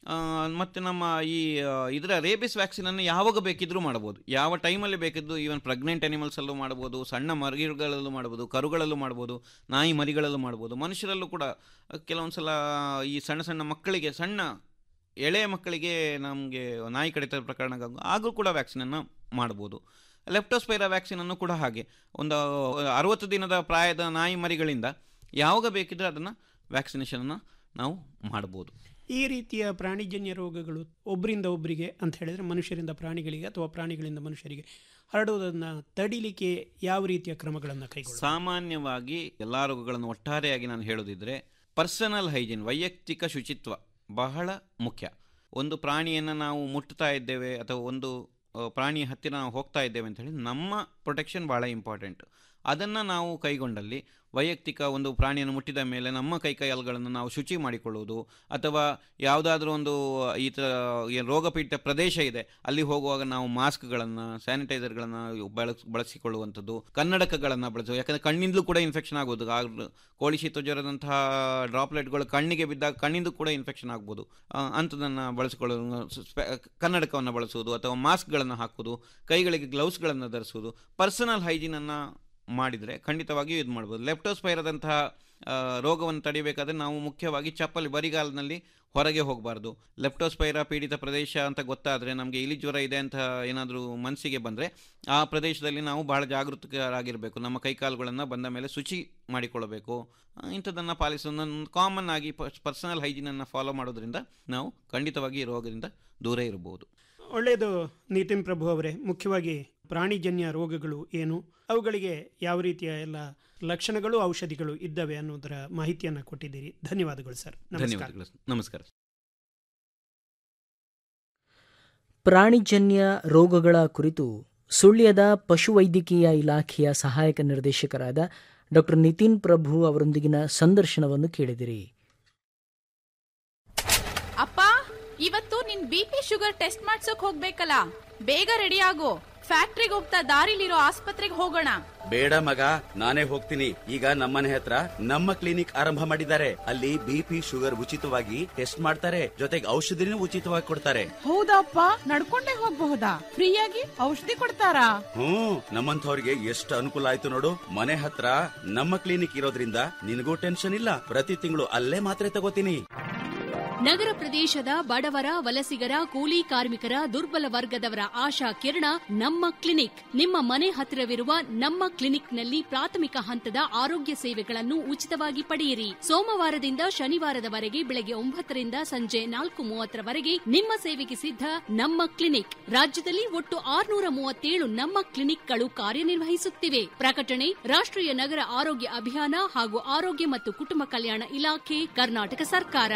ಮತ್ತು ನಮ್ಮ ಈ ಆ, ಇದರ ರೇಬಿಸ್ ವ್ಯಾಕ್ಸಿನನ್ನು ಯಾವಾಗ ಬೇಕಿದ್ರೂ ಮಾಡ್ಬೋದು ಯಾವ ಟೈಮಲ್ಲಿ ಬೇಕಿದ್ದು ಈವನ್ ಪ್ರೆಗ್ನೆಂಟ್ ಅನಿಮಲ್ಸಲ್ಲೂ ಮಾಡ್ಬೋದು ಸಣ್ಣ ಮರಿಗಳಲ್ಲೂ ಮಾಡ್ಬೋದು ಕರುಗಳಲ್ಲೂ ಮಾಡ್ಬೋದು ನಾಯಿ ಮರಿಗಳಲ್ಲೂ ಮಾಡ್ಬೋದು ಮನುಷ್ಯರಲ್ಲೂ ಕೂಡ ಕೆಲವೊಂದು ಸಲ ಈ ಸಣ್ಣ ಸಣ್ಣ ಮಕ್ಕಳಿಗೆ ಸಣ್ಣ ಎಳೆಯ ಮಕ್ಕಳಿಗೆ ನಮಗೆ ನಾಯಿ ಕಡಿತ ಪ್ರಕರಣ ಆಗಲೂ ಕೂಡ ವ್ಯಾಕ್ಸಿನನ್ನು ಮಾಡ್ಬೋದು ಲೆಪ್ಟೋಸ್ಪೈರಾ ವ್ಯಾಕ್ಸಿನನ್ನು ಕೂಡ ಹಾಗೆ ಒಂದು ಅರವತ್ತು ದಿನದ ಪ್ರಾಯದ ನಾಯಿ ಮರಿಗಳಿಂದ ಯಾವಾಗ ಬೇಕಿದ್ರೆ ಅದನ್ನು ವ್ಯಾಕ್ಸಿನೇಷನನ್ನು ನಾವು ಮಾಡ್ಬೋದು ಈ ರೀತಿಯ ಪ್ರಾಣಿಜನ್ಯ ರೋಗಗಳು ಒಬ್ಬರಿಂದ ಒಬ್ಬರಿಗೆ ಅಂತ ಹೇಳಿದರೆ ಮನುಷ್ಯರಿಂದ ಪ್ರಾಣಿಗಳಿಗೆ ಅಥವಾ ಪ್ರಾಣಿಗಳಿಂದ ಮನುಷ್ಯರಿಗೆ ಹರಡುವುದನ್ನು ತಡಿಲಿಕ್ಕೆ ಯಾವ ರೀತಿಯ ಕ್ರಮಗಳನ್ನು ಕೈಗೊಳ್ಳ ಸಾಮಾನ್ಯವಾಗಿ ಎಲ್ಲ ರೋಗಗಳನ್ನು ಒಟ್ಟಾರೆಯಾಗಿ ನಾನು ಹೇಳೋದಿದ್ರೆ ಪರ್ಸನಲ್ ಹೈಜೀನ್ ವೈಯಕ್ತಿಕ ಶುಚಿತ್ವ ಬಹಳ ಮುಖ್ಯ ಒಂದು ಪ್ರಾಣಿಯನ್ನು ನಾವು ಮುಟ್ತಾ ಇದ್ದೇವೆ ಅಥವಾ ಒಂದು ಆ, ಪ್ರಾಣಿಯ ಹತ್ತಿರ ನಾವು ಹೋಗ್ತಾ ಇದ್ದೇವೆ ಅಂತ ಹೇಳಿ ನಮ್ಮ ಪ್ರೊಟೆಕ್ಷನ್ ಭಾಳ ಇಂಪಾರ್ಟೆಂಟ್ ಅದನ್ನು ನಾವು ಕೈಗೊಂಡಲ್ಲಿ ವೈಯಕ್ತಿಕ ಒಂದು ಪ್ರಾಣಿಯನ್ನು ಮುಟ್ಟಿದ ಮೇಲೆ ನಮ್ಮ ಕೈ ಕೈಕಾಲುಗಳನ್ನು ನಾವು ಶುಚಿ ಮಾಡಿಕೊಳ್ಳುವುದು ಅಥವಾ ಯಾವುದಾದ್ರೂ ಒಂದು ಈ ಥರ ಏನು ರೋಗಪೀಡಿತ ಪ್ರದೇಶ ಇದೆ ಅಲ್ಲಿ ಹೋಗುವಾಗ ನಾವು ಮಾಸ್ಕ್ಗಳನ್ನು ಸ್ಯಾನಿಟೈಸರ್ಗಳನ್ನು ಬಳಸ್ ಬಳಸಿಕೊಳ್ಳುವಂಥದ್ದು ಕನ್ನಡಕಗಳನ್ನು ಬಳಸುವ ಯಾಕಂದರೆ ಕಣ್ಣಿಂದಲೂ ಕೂಡ ಇನ್ಫೆಕ್ಷನ್ ಆಗೋದು ಆ ಕೋಳಿ ಶೀತ ಜ್ವರದಂತಹ ಡ್ರಾಪ್ಲೆಟ್ಗಳು ಕಣ್ಣಿಗೆ ಬಿದ್ದಾಗ ಕಣ್ಣಿಂದ ಕೂಡ ಇನ್ಫೆಕ್ಷನ್ ಆಗ್ಬೋದು ಆ, ಅಂಥದ್ದನ್ನು ಬಳಸಿಕೊಳ್ಳೋದು ಸ್ಪೆ- ಕನ್ನಡಕವನ್ನು ಬಳಸುವುದು ಅಥವಾ ಮಾಸ್ಕ್ಗಳನ್ನು ಹಾಕುವುದು ಕೈಗಳಿಗೆ ಗ್ಲೌಸ್ಗಳನ್ನು ಧರಿಸುವುದು ಪರ್ಸನಲ್ ಹೈಜೀನನ್ನು ಮಾಡಿದರೆ ಖಂಡಿತವಾಗಿಯೂ ಇದು ಮಾಡ್ಬೋದು ಲೆಪ್ಟೋಸ್ಪೈರದಂತಹ ಆ, ರೋಗವನ್ನು ತಡೆಯಬೇಕಾದ್ರೆ ನಾವು ಮುಖ್ಯವಾಗಿ ಚಪ್ಪಲಿ ಬರಿಗಾಲಿನಲ್ಲಿ ಹೊರಗೆ ಹೋಗಬಾರ್ದು ಲೆಪ್ಟೋಸ್ಪೈರ ಪೀಡಿತ ಪ್ರದೇಶ ಅಂತ ಗೊತ್ತಾದರೆ ನಮಗೆ ಇಲಿ ಜ್ವರ ಇದೆ ಅಂತ ಏನಾದರೂ ಮನಸ್ಸಿಗೆ ಬಂದರೆ ಆ ಪ್ರದೇಶದಲ್ಲಿ ನಾವು ಬಹಳ ಜಾಗೃತರಾಗಿರಬೇಕು ನಮ್ಮ ಕೈಕಾಲುಗಳನ್ನು ಬಂದ ಮೇಲೆ ಶುಚಿ ಮಾಡಿಕೊಳ್ಳಬೇಕು ಆ, ಇಂಥದ್ದನ್ನು ಪಾಲಿಸೋದು ಕಾಮನ್ ಆಗಿ ಪರ್ಸನಲ್ ಹೈಜೀನನ್ನು ಫಾಲೋ ಮಾಡೋದ್ರಿಂದ ನಾವು ಖಂಡಿತವಾಗಿ ಈ ರೋಗದಿಂದ ದೂರ ಇರಬಹುದು ಒಳ್ಳೆಯದು ನಿತಿನ್ ಪ್ರಭು ಅವರೇ ಮುಖ್ಯವಾಗಿ ಪ್ರಾಣಿಜನ್ಯ ರೋಗಗಳು ಏನು ಅವುಗಳಿಗೆ ಯಾವ ರೀತಿಯ ಎಲ್ಲ ಲಕ್ಷಣಗಳು ಔಷಧಿಗಳು ಇದ್ದಾವೆ ಅನ್ನೋದರ ಮಾಹಿತಿಯನ್ನು ಕೊಟ್ಟಿದ್ದೀರಿ ಧನ್ಯವಾದಗಳು ಸರ್ ನಮಸ್ಕಾರ ಧನ್ಯವಾದಗಳು ನಮಸ್ಕಾರ ಪ್ರಾಣಿಜನ್ಯ ರೋಗಗಳ ಕುರಿತು ಸುಳ್ಯದ ಪಶುವೈದ್ಯಕೀಯ ಇಲಾಖೆಯ ಸಹಾಯಕ ನಿರ್ದೇಶಕರಾದ ಡಾಕ್ಟರ್ ನಿತಿನ್ ಪ್ರಭು ಅವರೊಂದಿಗಿನ ಸಂದರ್ಶನವನ್ನು ಕೇಳಿದಿರಿ ಅಪ್ಪ ಇವತ್ತು ನಿನ್ ಬಿ ಪಿ ಶುಗರ್ ಟೆಸ್ಟ್ ಮಾಡ್ಸೋಕ್ ಹೋಗ್ಬೇಕಲ್ಲ ಬೇಗ ರೆಡಿ ಆಗು ಫ್ಯಾಕ್ಟ್ರಿಗೆ ಹೋಗ್ತಾ ದಾರಿಲಿರೋ ಆಸ್ಪತ್ರೆಗೆ ಹೋಗೋಣ ಬೇಡ ಮಗ ನಾನೇ ಹೋಗ್ತೀನಿ ಈಗ ನಮ್ಮನೆ ಹತ್ರ ನಮ್ಮ ಕ್ಲಿನಿಕ್ ಆರಂಭ ಮಾಡಿದ್ದಾರೆ ಅಲ್ಲಿ ಬಿಪಿ ಶುಗರ್ ಉಚಿತವಾಗಿ ಟೆಸ್ಟ್ ಮಾಡ್ತಾರೆ ಜೊತೆಗೆ ಔಷಧಿನೂ ಉಚಿತವಾಗಿ ಕೊಡ್ತಾರೆ ಹೌದಪ್ಪ ನಡ್ಕೊಂಡೇ ಹೋಗ್ಬಹುದಾ ಫ್ರೀಯಾಗಿ ಔಷಧಿ ಕೊಡ್ತಾರಾ ಹ್ಮ್ ನಮ್ಮಂಥವ್ರಿಗೆ ಎಷ್ಟು ಅನುಕೂಲ ಆಯ್ತು ನೋಡು ಮನೆ ಹತ್ರ ನಮ್ಮ ಕ್ಲಿನಿಕ್ ಇರೋದ್ರಿಂದ ನಿನಗೂ ಟೆನ್ಷನ್ ಇಲ್ಲ ಪ್ರತಿ ತಿಂಗಳು ಅಲ್ಲೇ ಮಾತ್ರೆ ತಗೋತೀನಿ ನಗರ ಪ್ರದೇಶದ ಬಡವರ ವಲಸಿಗರ ಕೂಲಿ ಕಾರ್ಮಿಕರ ದುರ್ಬಲ ವರ್ಗದವರ ಆಶಾ ಕಿರಣ ನಮ್ಮ ಕ್ಲಿನಿಕ್ ನಿಮ್ಮ ಮನೆ ಹತ್ತಿರವಿರುವ ನಮ್ಮ ಕ್ಲಿನಿಕ್ನಲ್ಲಿ ಪ್ರಾಥಮಿಕ ಹಂತದ ಆರೋಗ್ಯ ಸೇವೆಗಳನ್ನು ಉಚಿತವಾಗಿ ಪಡೆಯಿರಿ ಸೋಮವಾರದಿಂದ ಶನಿವಾರದವರೆಗೆ ಬೆಳಗ್ಗೆ ಒಂಬತ್ತರಿಂದ ಸಂಜೆ ನಾಲ್ಕು ಮೂವತ್ತರವರೆಗೆ ನಿಮ್ಮ ಸೇವೆಗೆ ಸಿದ್ಧ ನಮ್ಮ ಕ್ಲಿನಿಕ್ ರಾಜ್ಯದಲ್ಲಿ ಒಟ್ಟು ಆರುನೂರ ಮೂವತ್ತೇಳು ನಮ್ಮ ಕ್ಲಿನಿಕ್ಗಳು ಕಾರ್ಯನಿರ್ವಹಿಸುತ್ತಿವೆ ಪ್ರಕಟಣೆ ರಾಷ್ಟ್ರೀಯ ನಗರ ಆರೋಗ್ಯ ಅಭಿಯಾನ ಹಾಗೂ ಆರೋಗ್ಯ ಮತ್ತು ಕುಟುಂಬ ಕಲ್ಯಾಣ ಇಲಾಖೆ ಕರ್ನಾಟಕ ಸರ್ಕಾರ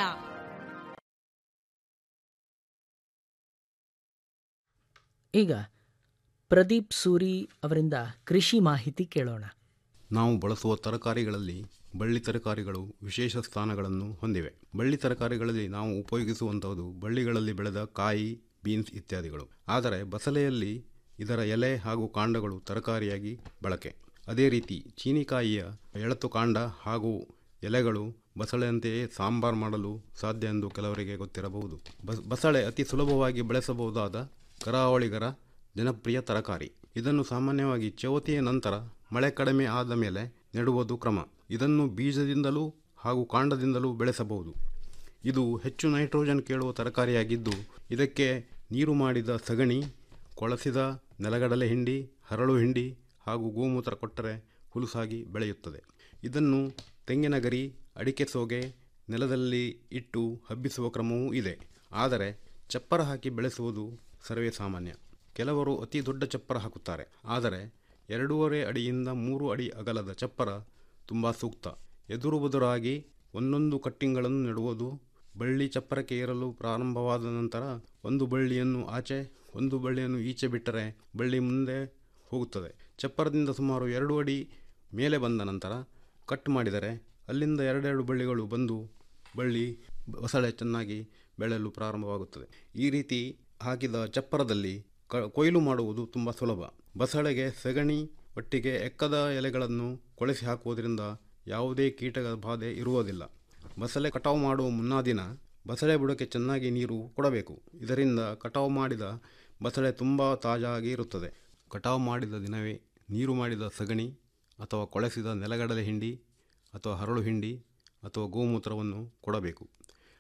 ಈಗ ಪ್ರದೀಪ್ ಸೂರಿ ಅವರಿಂದ ಕೃಷಿ ಮಾಹಿತಿ ಕೇಳೋಣ ನಾವು ಬಳಸುವ ತರಕಾರಿಗಳಲ್ಲಿ ಬಳ್ಳಿ ತರಕಾರಿಗಳು ವಿಶೇಷ ಸ್ಥಾನಗಳನ್ನು ಹೊಂದಿವೆ ಬಳ್ಳಿ ತರಕಾರಿಗಳಲ್ಲಿ ನಾವು ಉಪಯೋಗಿಸುವಂಥದ್ದು ಬಳ್ಳಿಗಳಲ್ಲಿ ಬೆಳೆದ ಕಾಯಿ ಬೀನ್ಸ್ ಇತ್ಯಾದಿಗಳು ಆದರೆ ಬಸಳೆಯಲ್ಲಿ ಇದರ ಎಲೆ ಹಾಗೂ ಕಾಂಡಗಳು ತರಕಾರಿಯಾಗಿ ಬಳಕೆ ಅದೇ ರೀತಿ ಚೀನಿಕಾಯಿಯ ಎಳತು ಕಾಂಡ ಹಾಗೂ ಎಲೆಗಳು ಬಸಳೆಯಂತೆಯೇ ಸಾಂಬಾರು ಮಾಡಲು ಸಾಧ್ಯ ಎಂದು ಕೆಲವರಿಗೆ ಗೊತ್ತಿರಬಹುದು ಬಸ್ ಬಸಳೆ ಅತಿ ಸುಲಭವಾಗಿ ಬೆಳೆಸಬಹುದಾದ ಕರಾವಳಿಗರ ಜನಪ್ರಿಯ ತರಕಾರಿ ಇದನ್ನು ಸಾಮಾನ್ಯವಾಗಿ ಚವತಿಯ ನಂತರ ಮಳೆ ಕಡಿಮೆ ಆದ ಮೇಲೆ ನೆಡುವುದು ಕ್ರಮ ಇದನ್ನು ಬೀಜದಿಂದಲೂ ಹಾಗೂ ಕಾಂಡದಿಂದಲೂ ಬೆಳೆಸಬಹುದು ಇದು ಹೆಚ್ಚು ನೈಟ್ರೋಜನ್ ಕೇಳುವ ತರಕಾರಿಯಾಗಿದ್ದು ಇದಕ್ಕೆ ನೀರು ಮಾಡಿದ ಸಗಣಿ ಕೊಳಸಿದ ನೆಲಗಡಲೆ ಹಿಂಡಿ ಹರಳು ಹಿಂಡಿ ಹಾಗೂ ಗೋಮೂತ್ರ ಕೊಟ್ಟರೆ ಹುಲುಸಾಗಿ ಬೆಳೆಯುತ್ತದೆ ಇದನ್ನು ತೆಂಗಿನ ಗರಿ ಅಡಿಕೆ ಸೋಗೆ ನೆಲದಲ್ಲಿ ಇಟ್ಟು ಹಬ್ಬಿಸುವ ಕ್ರಮವೂ ಇದೆ ಆದರೆ ಚಪ್ಪರ ಹಾಕಿ ಬೆಳೆಸುವುದು ಸರ್ವೇ ಸಾಮಾನ್ಯ ಕೆಲವರು ಅತಿ ದೊಡ್ಡ ಚಪ್ಪರ ಹಾಕುತ್ತಾರೆ ಆದರೆ ಎರಡೂವರೆ ಅಡಿಯಿಂದ ಮೂರು ಅಡಿ ಅಗಲದ ಚಪ್ಪರ ತುಂಬ ಸೂಕ್ತ ಎದುರು ಬದುರಾಗಿ ಒಂದೊಂದು ಕಟ್ಟಿಂಗ್ಗಳನ್ನು ನೆಡುವುದು ಬಳ್ಳಿ ಚಪ್ಪರಕ್ಕೆ ಏರಲು ಪ್ರಾರಂಭವಾದ ನಂತರ ಒಂದು ಬಳ್ಳಿಯನ್ನು ಆಚೆ ಒಂದು ಬಳ್ಳಿಯನ್ನು ಈಚೆ ಬಿಟ್ಟರೆ ಬಳ್ಳಿ ಮುಂದೆ ಹೋಗುತ್ತದೆ ಚಪ್ಪರದಿಂದ ಸುಮಾರು ಎರಡು ಅಡಿ ಮೇಲೆ ಬಂದ ನಂತರ ಕಟ್ ಮಾಡಿದರೆ ಅಲ್ಲಿಂದ ಎರಡೆರಡು ಬಳ್ಳಿಗಳು ಬಂದು ಬಳ್ಳಿ ಬಸಳೆ ಚೆನ್ನಾಗಿ ಬೆಳೆಯಲು ಪ್ರಾರಂಭವಾಗುತ್ತದೆ ಈ ರೀತಿ ಹಾಕಿದ ಚಪ್ಪರದಲ್ಲಿ ಕ ಕೊಯ್ಲು ಮಾಡುವುದು ತುಂಬ ಸುಲಭ ಬಸಳೆಗೆ ಸಗಣಿ ಒಟ್ಟಿಗೆ ಎಕ್ಕದ ಎಲೆಗಳನ್ನು ಕೊಳೆಸಿ ಹಾಕುವುದರಿಂದ ಯಾವುದೇ ಕೀಟದ ಬಾಧೆ ಇರುವುದಿಲ್ಲ ಬಸಳೆ ಕಟಾವು ಮಾಡುವ ಮುನ್ನಾ ದಿನ ಬಸಳೆ ಬುಡಕ್ಕೆ ಚೆನ್ನಾಗಿ ನೀರು ಕೊಡಬೇಕು ಇದರಿಂದ ಕಟಾವು ಮಾಡಿದ ಬಸಳೆ ತುಂಬ ತಾಜಾಗಿ ಇರುತ್ತದೆ ಕಟಾವು ಮಾಡಿದ ದಿನವೇ ನೀರು ಮಾಡಿದ ಸಗಣಿ ಅಥವಾ ಕೊಳೆಸಿದ ನೆಲಗಡಲೆ ಹಿಂಡಿ ಅಥವಾ ಹರಳು ಹಿಂಡಿ ಅಥವಾ ಗೋಮೂತ್ರವನ್ನು ಕೊಡಬೇಕು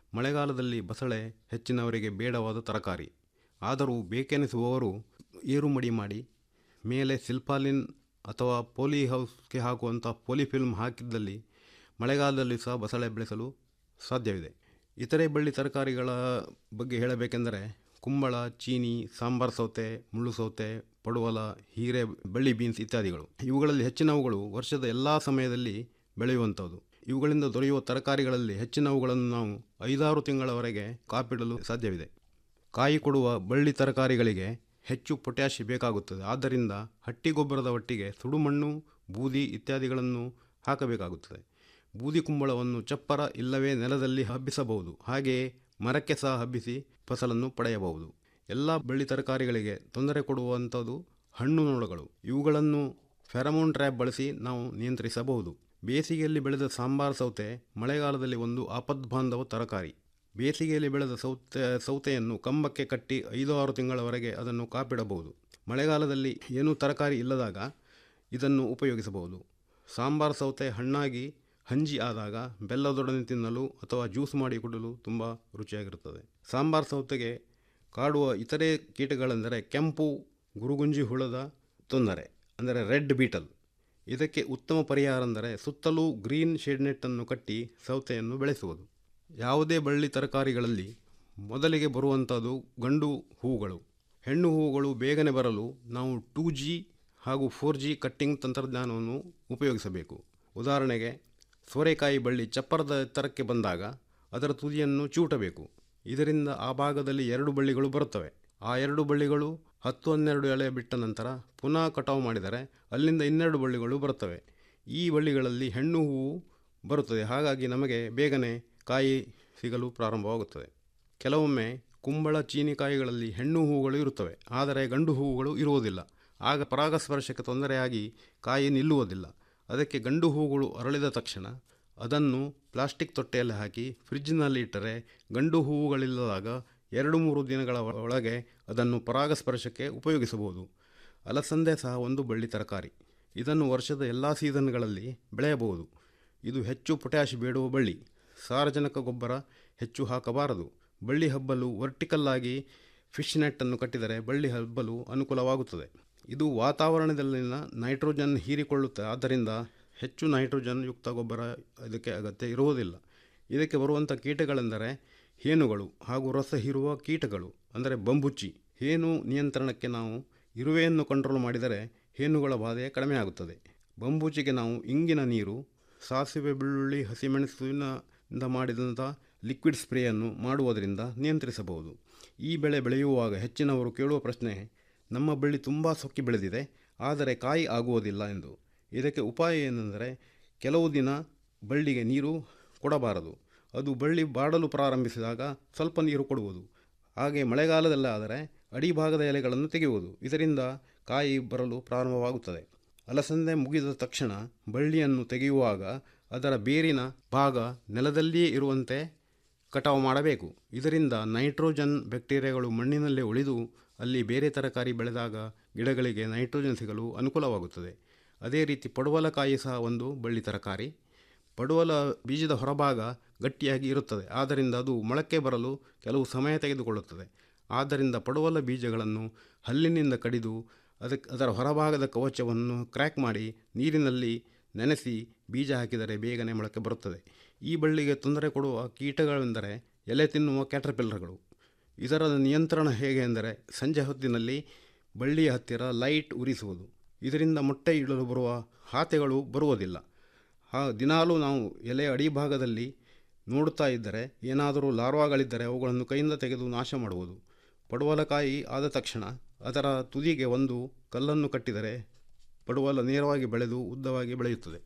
ಮಳೆಗಾಲದಲ್ಲಿ ಬಸಳೆ ಹೆಚ್ಚಿನವರಿಗೆ ಬೇಡವಾದ ತರಕಾರಿ ಆದರೂ ಬೇಕೆನಿಸುವವರು ಏರುಮಡಿ ಮಾಡಿ ಮೇಲೆ ಸಿಲ್ಪಾಲಿನ್ ಅಥವಾ ಪೋಲಿ ಹೌಸ್ಗೆ ಹಾಕುವಂಥ ಪೋಲಿಫಿಲ್ಮ್ ಹಾಕಿದ್ದಲ್ಲಿ ಮಳೆಗಾಲದಲ್ಲಿ ಸಹ ಬಸಳೆ ಬೆಳೆಸಲು ಸಾಧ್ಯವಿದೆ ಇತರೆ ಬಳ್ಳಿ ತರಕಾರಿಗಳ ಬಗ್ಗೆ ಹೇಳಬೇಕೆಂದರೆ ಕುಂಬಳ ಚೀನಿ ಸಾಂಬಾರ್ ಸೌತೆ ಮುಳ್ಳು ಸೌತೆ ಪಡುವಲ ಹೀರೆ ಬಳ್ಳಿ ಬೀನ್ಸ್ ಇತ್ಯಾದಿಗಳು ಇವುಗಳಲ್ಲಿ ಹೆಚ್ಚಿನವುಗಳು ವರ್ಷದ ಎಲ್ಲ ಸಮಯದಲ್ಲಿ ಬೆಳೆಯುವಂಥದ್ದು ಇವುಗಳಿಂದ ದೊರೆಯುವ ತರಕಾರಿಗಳಲ್ಲಿ ಹೆಚ್ಚಿನವುಗಳನ್ನು ನಾವು ಐದಾರು ತಿಂಗಳವರೆಗೆ ಕಾಪಿಡಲು ಸಾಧ್ಯವಿದೆ ಕಾಯಿ ಕೊಡುವ ಬಳ್ಳಿ ತರಕಾರಿಗಳಿಗೆ ಹೆಚ್ಚು ಪೊಟ್ಯಾಷ್ ಬೇಕಾಗುತ್ತದೆ ಆದ್ದರಿಂದ ಹಟ್ಟಿ ಗೊಬ್ಬರದ ಒಟ್ಟಿಗೆ ಸುಡುಮಣ್ಣು ಬೂದಿ ಇತ್ಯಾದಿಗಳನ್ನು ಹಾಕಬೇಕಾಗುತ್ತದೆ ಬೂದಿ ಕುಂಬಳವನ್ನು ಚಪ್ಪರ ಇಲ್ಲವೇ ನೆಲದಲ್ಲಿ ಹಬ್ಬಿಸಬಹುದು ಹಾಗೆಯೇ ಮರಕ್ಕೆ ಸಹ ಹಬ್ಬಿಸಿ ಫಸಲನ್ನು ಪಡೆಯಬಹುದು ಎಲ್ಲ ಬಳ್ಳಿ ತರಕಾರಿಗಳಿಗೆ ತೊಂದರೆ ಕೊಡುವಂಥದ್ದು ಹಣ್ಣು ನೋಡಗಳು ಇವುಗಳನ್ನು ಫೆರಮೋನ್ ಟ್ರ್ಯಾಪ್ ಬಳಸಿ ನಾವು ನಿಯಂತ್ರಿಸಬಹುದು ಬೇಸಿಗೆಯಲ್ಲಿ ಬೆಳೆದ ಸಾಂಬಾರ್ ಸೌತೆ ಮಳೆಗಾಲದಲ್ಲಿ ಒಂದು ಆಪದ್ಬಾಂಧವ ತರಕಾರಿ ಬೇಸಿಗೆಯಲ್ಲಿ ಬೆಳೆದ ಸೌತೆ ಸೌತೆಯನ್ನು ಕಂಬಕ್ಕೆ ಕಟ್ಟಿ ಐದು ಆರು ತಿಂಗಳವರೆಗೆ ಅದನ್ನು ಕಾಪಿಡಬಹುದು ಮಳೆಗಾಲದಲ್ಲಿ ಏನೂ ತರಕಾರಿ ಇಲ್ಲದಾಗ ಇದನ್ನು ಉಪಯೋಗಿಸಬಹುದು ಸಾಂಬಾರ್ ಸೌತೆ ಹಣ್ಣಾಗಿ ಹಂಜಿ ಆದಾಗ ಬೆಲ್ಲದೊಡನೆ ತಿನ್ನಲು ಅಥವಾ ಜ್ಯೂಸ್ ಮಾಡಿ ಕುಡಲು ತುಂಬ ರುಚಿಯಾಗಿರುತ್ತದೆ ಸಾಂಬಾರ್ ಸೌತೆಗೆ ಕಾಡುವ ಇತರೆ ಕೀಟಗಳೆಂದರೆ ಕೆಂಪು ಗುರುಗುಂಜಿ ಹುಳದ ತೊಂದರೆ ಅಂದರೆ ರೆಡ್ ಬೀಟಲ್ ಇದಕ್ಕೆ ಉತ್ತಮ ಪರಿಹಾರ ಅಂದರೆ ಸುತ್ತಲೂ ಗ್ರೀನ್ ಶೇಡ್ ನೆಟ್ಟನ್ನು ಕಟ್ಟಿ ಸೌತೆಯನ್ನು ಬೆಳೆಸುವುದು ಯಾವುದೇ ಬಳ್ಳಿ ತರಕಾರಿಗಳಲ್ಲಿ ಮೊದಲಿಗೆ ಬರುವಂಥದ್ದು ಗಂಡು ಹೂವುಗಳು ಹೆಣ್ಣು ಹೂವುಗಳು ಬೇಗನೆ ಬರಲು ನಾವು ಟೂ ಜಿ ಹಾಗೂ ಫೋರ್ ಜಿ ಕಟ್ಟಿಂಗ್ ತಂತ್ರಜ್ಞಾನವನ್ನು ಉಪಯೋಗಿಸಬೇಕು ಉದಾಹರಣೆಗೆ ಸೋರೆಕಾಯಿ ಬಳ್ಳಿ ಚಪ್ಪರದ ಎತ್ತರಕ್ಕೆ ಬಂದಾಗ ಅದರ ತುದಿಯನ್ನು ಚೂಟಬೇಕು ಇದರಿಂದ ಆ ಭಾಗದಲ್ಲಿ ಎರಡು ಬಳ್ಳಿಗಳು ಬರುತ್ತವೆ ಆ ಎರಡು ಬಳ್ಳಿಗಳು ಹತ್ತು ಹನ್ನೆರಡು ಎಳೆ ಬಿಟ್ಟ ನಂತರ ಪುನಃ ಕಟಾವು ಮಾಡಿದರೆ ಅಲ್ಲಿಂದ ಇನ್ನೆರಡು ಬಳ್ಳಿಗಳು ಬರುತ್ತವೆ ಈ ಬಳ್ಳಿಗಳಲ್ಲಿ ಹೆಣ್ಣು ಹೂವು ಬರುತ್ತದೆ ಹಾಗಾಗಿ ನಮಗೆ ಬೇಗನೆ ಕಾಯಿ ಸಿಗಲು ಪ್ರಾರಂಭವಾಗುತ್ತದೆ ಕೆಲವೊಮ್ಮೆ ಕುಂಬಳ ಚೀನಿಕಾಯಿಗಳಲ್ಲಿ ಹೆಣ್ಣು ಹೂವುಗಳು ಇರುತ್ತವೆ ಆದರೆ ಗಂಡು ಹೂವುಗಳು ಇರುವುದಿಲ್ಲ ಆಗ ಪರಾಗಸ್ಪರ್ಶಕ್ಕೆ ತೊಂದರೆಯಾಗಿ ಕಾಯಿ ನಿಲ್ಲುವುದಿಲ್ಲ ಅದಕ್ಕೆ ಗಂಡು ಹೂವುಗಳು ಅರಳಿದ ತಕ್ಷಣ ಅದನ್ನು ಪ್ಲಾಸ್ಟಿಕ್ ತೊಟ್ಟೆಯಲ್ಲಿ ಹಾಕಿ ಫ್ರಿಜ್ಜಿನಲ್ಲಿ ಇಟ್ಟರೆ ಗಂಡು ಹೂವುಗಳಿಲ್ಲದಾಗ ಎರಡು ಮೂರು ದಿನಗಳ ಒಳಗೆ ಅದನ್ನು ಪರಾಗಸ್ಪರ್ಶಕ್ಕೆ ಉಪಯೋಗಿಸಬಹುದು ಅಲಸಂದೆ ಸಹ ಒಂದು ಬಳ್ಳಿ ತರಕಾರಿ ಇದನ್ನು ವರ್ಷದ ಎಲ್ಲ ಸೀಸನ್ಗಳಲ್ಲಿ ಬೆಳೆಯಬಹುದು ಇದು ಹೆಚ್ಚು ಪೊಟ್ಯಾಷ್ ಬೇಡುವ ಬಳ್ಳಿ ಸಾರಜನಕ ಗೊಬ್ಬರ ಹೆಚ್ಚು ಹಾಕಬಾರದು ಬಳ್ಳಿ ಹಬ್ಬಲು ವರ್ಟಿಕಲ್ ಆಗಿ ಫಿಶ್ ನೆಟ್ಟನ್ನು ಕಟ್ಟಿದರೆ ಬಳ್ಳಿ ಹಬ್ಬಲು ಅನುಕೂಲವಾಗುತ್ತದೆ ಇದು ವಾತಾವರಣದಲ್ಲಿನ ನೈಟ್ರೋಜನ್ ಹೀರಿಕೊಳ್ಳುತ್ತೆ ಆದ್ದರಿಂದ ಹೆಚ್ಚು ನೈಟ್ರೋಜನ್ ಯುಕ್ತ ಗೊಬ್ಬರ ಇದಕ್ಕೆ ಅಗತ್ಯ ಇರುವುದಿಲ್ಲ ಇದಕ್ಕೆ ಬರುವಂಥ ಕೀಟಗಳೆಂದರೆ ಹೇನುಗಳು ಹಾಗೂ ರಸ ಹೀರುವ ಕೀಟಗಳು ಅಂದರೆ ಬಂಬುಚ್ಚಿ ಹೇನು ನಿಯಂತ್ರಣಕ್ಕೆ ನಾವು ಇರುವೆಯನ್ನು ಕಂಟ್ರೋಲ್ ಮಾಡಿದರೆ ಹೇನುಗಳ ಬಾಧೆ ಕಡಿಮೆ ಆಗುತ್ತದೆ ಬಂಬೂಚಿಗೆ ನಾವು ಇಂಗಿನ ನೀರು ಸಾಸಿವೆ ಬೆಳ್ಳುಳ್ಳಿ ಹಸಿಮೆಣಸಿನಿಂದ ಮಾಡಿದಂಥ ಲಿಕ್ವಿಡ್ ಸ್ಪ್ರೇಯನ್ನು ಮಾಡುವುದರಿಂದ ನಿಯಂತ್ರಿಸಬಹುದು ಈ ಬೆಳೆ ಬೆಳೆಯುವಾಗ ಹೆಚ್ಚಿನವರು ಕೇಳುವ ಪ್ರಶ್ನೆ ನಮ್ಮ ಬಳ್ಳಿ ತುಂಬ ಸೊಕ್ಕಿ ಬೆಳೆದಿದೆ ಆದರೆ ಕಾಯಿ ಆಗುವುದಿಲ್ಲ ಎಂದು ಇದಕ್ಕೆ ಉಪಾಯ ಏನೆಂದರೆ ಕೆಲವು ದಿನ ಬಳ್ಳಿಗೆ ನೀರು ಕೊಡಬಾರದು ಅದು ಬಳ್ಳಿ ಬಾಡಲು ಪ್ರಾರಂಭಿಸಿದಾಗ ಸ್ವಲ್ಪ ನೀರು ಕೊಡುವುದು ಹಾಗೆ ಮಳೆಗಾಲದಲ್ಲಾದರೆ ಅಡಿಭಾಗದ ಎಲೆಗಳನ್ನು ತೆಗೆಯುವುದು ಇದರಿಂದ ಕಾಯಿ ಬರಲು ಪ್ರಾರಂಭವಾಗುತ್ತದೆ ಅಲಸಂದೆ ಮುಗಿದ ತಕ್ಷಣ ಬಳ್ಳಿಯನ್ನು ತೆಗೆಯುವಾಗ ಅದರ ಬೇರಿನ ಭಾಗ ನೆಲದಲ್ಲಿಯೇ ಇರುವಂತೆ ಕಟಾವು ಮಾಡಬೇಕು ಇದರಿಂದ ನೈಟ್ರೋಜನ್ ಬ್ಯಾಕ್ಟೀರಿಯಾಗಳು ಮಣ್ಣಿನಲ್ಲೇ ಉಳಿದು ಅಲ್ಲಿ ಬೇರೆ ತರಕಾರಿ ಬೆಳೆದಾಗ ಗಿಡಗಳಿಗೆ ನೈಟ್ರೋಜನ್ ಸಿಗಲು ಅನುಕೂಲವಾಗುತ್ತದೆ ಅದೇ ರೀತಿ ಪಡುವಲಕಾಯಿ ಸಹ ಒಂದು ಬಳ್ಳಿ ತರಕಾರಿ ಪಡುವಲ ಬೀಜದ ಹೊರಭಾಗ ಗಟ್ಟಿಯಾಗಿ ಇರುತ್ತದೆ ಆದ್ದರಿಂದ ಅದು ಮೊಳಕೆ ಬರಲು ಕೆಲವು ಸಮಯ ತೆಗೆದುಕೊಳ್ಳುತ್ತದೆ ಆದ್ದರಿಂದ ಪಡುವಲ ಬೀಜಗಳನ್ನು ಹಲ್ಲಿನಿಂದ ಕಡಿದು ಅದಕ್ಕೆ ಅದರ ಹೊರಭಾಗದ ಕವಚವನ್ನು ಕ್ರ್ಯಾಕ್ ಮಾಡಿ ನೀರಿನಲ್ಲಿ ನೆನೆಸಿ ಬೀಜ ಹಾಕಿದರೆ ಬೇಗನೆ ಮೊಳಕೆ ಬರುತ್ತದೆ ಈ ಬಳ್ಳಿಗೆ ತೊಂದರೆ ಕೊಡುವ ಕೀಟಗಳೆಂದರೆ ಎಲೆ ತಿನ್ನುವ ಕ್ಯಾಟರ್ಪಿಲ್ಲರ್ಗಳು ಇದರ ನಿಯಂತ್ರಣ ಹೇಗೆ ಎಂದರೆ ಸಂಜೆ ಹೊತ್ತಿನಲ್ಲಿ ಬಳ್ಳಿಯ ಹತ್ತಿರ ಲೈಟ್ ಉರಿಸುವುದು ಇದರಿಂದ ಮೊಟ್ಟೆ ಇಡಲು ಬರುವ ಹಾತೆಗಳು ಬರುವುದಿಲ್ಲ ಆ ದಿನಾಲೂ ನಾವು ಎಲೆ ಅಡಿಭಾಗದಲ್ಲಿ ನೋಡುತ್ತಾ ಇದ್ದರೆ ಏನಾದರೂ ಲಾರ್ವಾಗಳಿದ್ದರೆ ಅವುಗಳನ್ನು ಕೈಯಿಂದ ತೆಗೆದು ನಾಶ ಮಾಡುವುದು ಪಡುವಲಕಾಯಿ ಆದ ತಕ್ಷಣ ಅದರ ತುದಿಗೆ ಒಂದು ಕಲ್ಲನ್ನು ಕಟ್ಟಿದರೆ ಪಡುವಲ ನೇರವಾಗಿ ಬೆಳೆದು ಉದ್ದವಾಗಿ ಬೆಳೆಯುತ್ತದೆ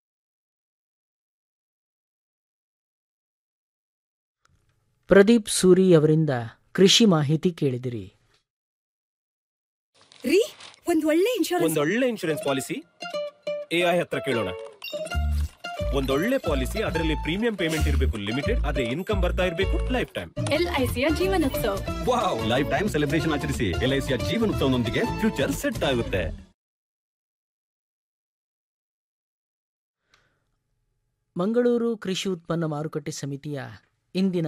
ಪ್ರದೀಪ್ ಸೂರಿ ಅವರಿಂದ ಕೃಷಿ ಮಾಹಿತಿ ಕೇಳಿದಿರಿ ರೀ ಒಂದ್ ಒಳ್ಳೆ ಇನ್ಶೂರೆನ್ಸ್ ಒಂದೊಳ್ಳೆ ಇನ್ಶೂರೆನ್ಸ್ ಪಾಲಿಸಿ ಎಐ ಹತ್ರ ಕೇಳೋಣ ಒಂದೊಳ್ಳೆ ಪಾಲಿಸಿ ಅದರಲ್ಲಿ ಪ್ರೀಮಿಯಂ ಪೇಮೆಂಟ್ ಇರಬೇಕು ಲಿಮಿಟೆಡ್ ಅದೇ ಇನ್ಕಮ್ ಬರ್ತಾ ಇರಬೇಕು ಲೈಫ್ ಟೈಮ್ ಎಲ್ಐಸಿಯ Jeevan Utsav wow life time celebration ಆಚರಿಸಿ ಎಲ್ಐಸಿಯ ಜೀವನೋತ್ಸವನೊಂದಿಗೆ ಫ್ಯೂಚರ್ ಸೆಟ್ ಆಗುತ್ತೆ ಮಂಗಳೂರು ಕೃಷಿ ಉತ್ಪನ್ನ ಮಾರುಕಟ್ಟೆ ಸಮಿತಿಯ ಇಂದಿನ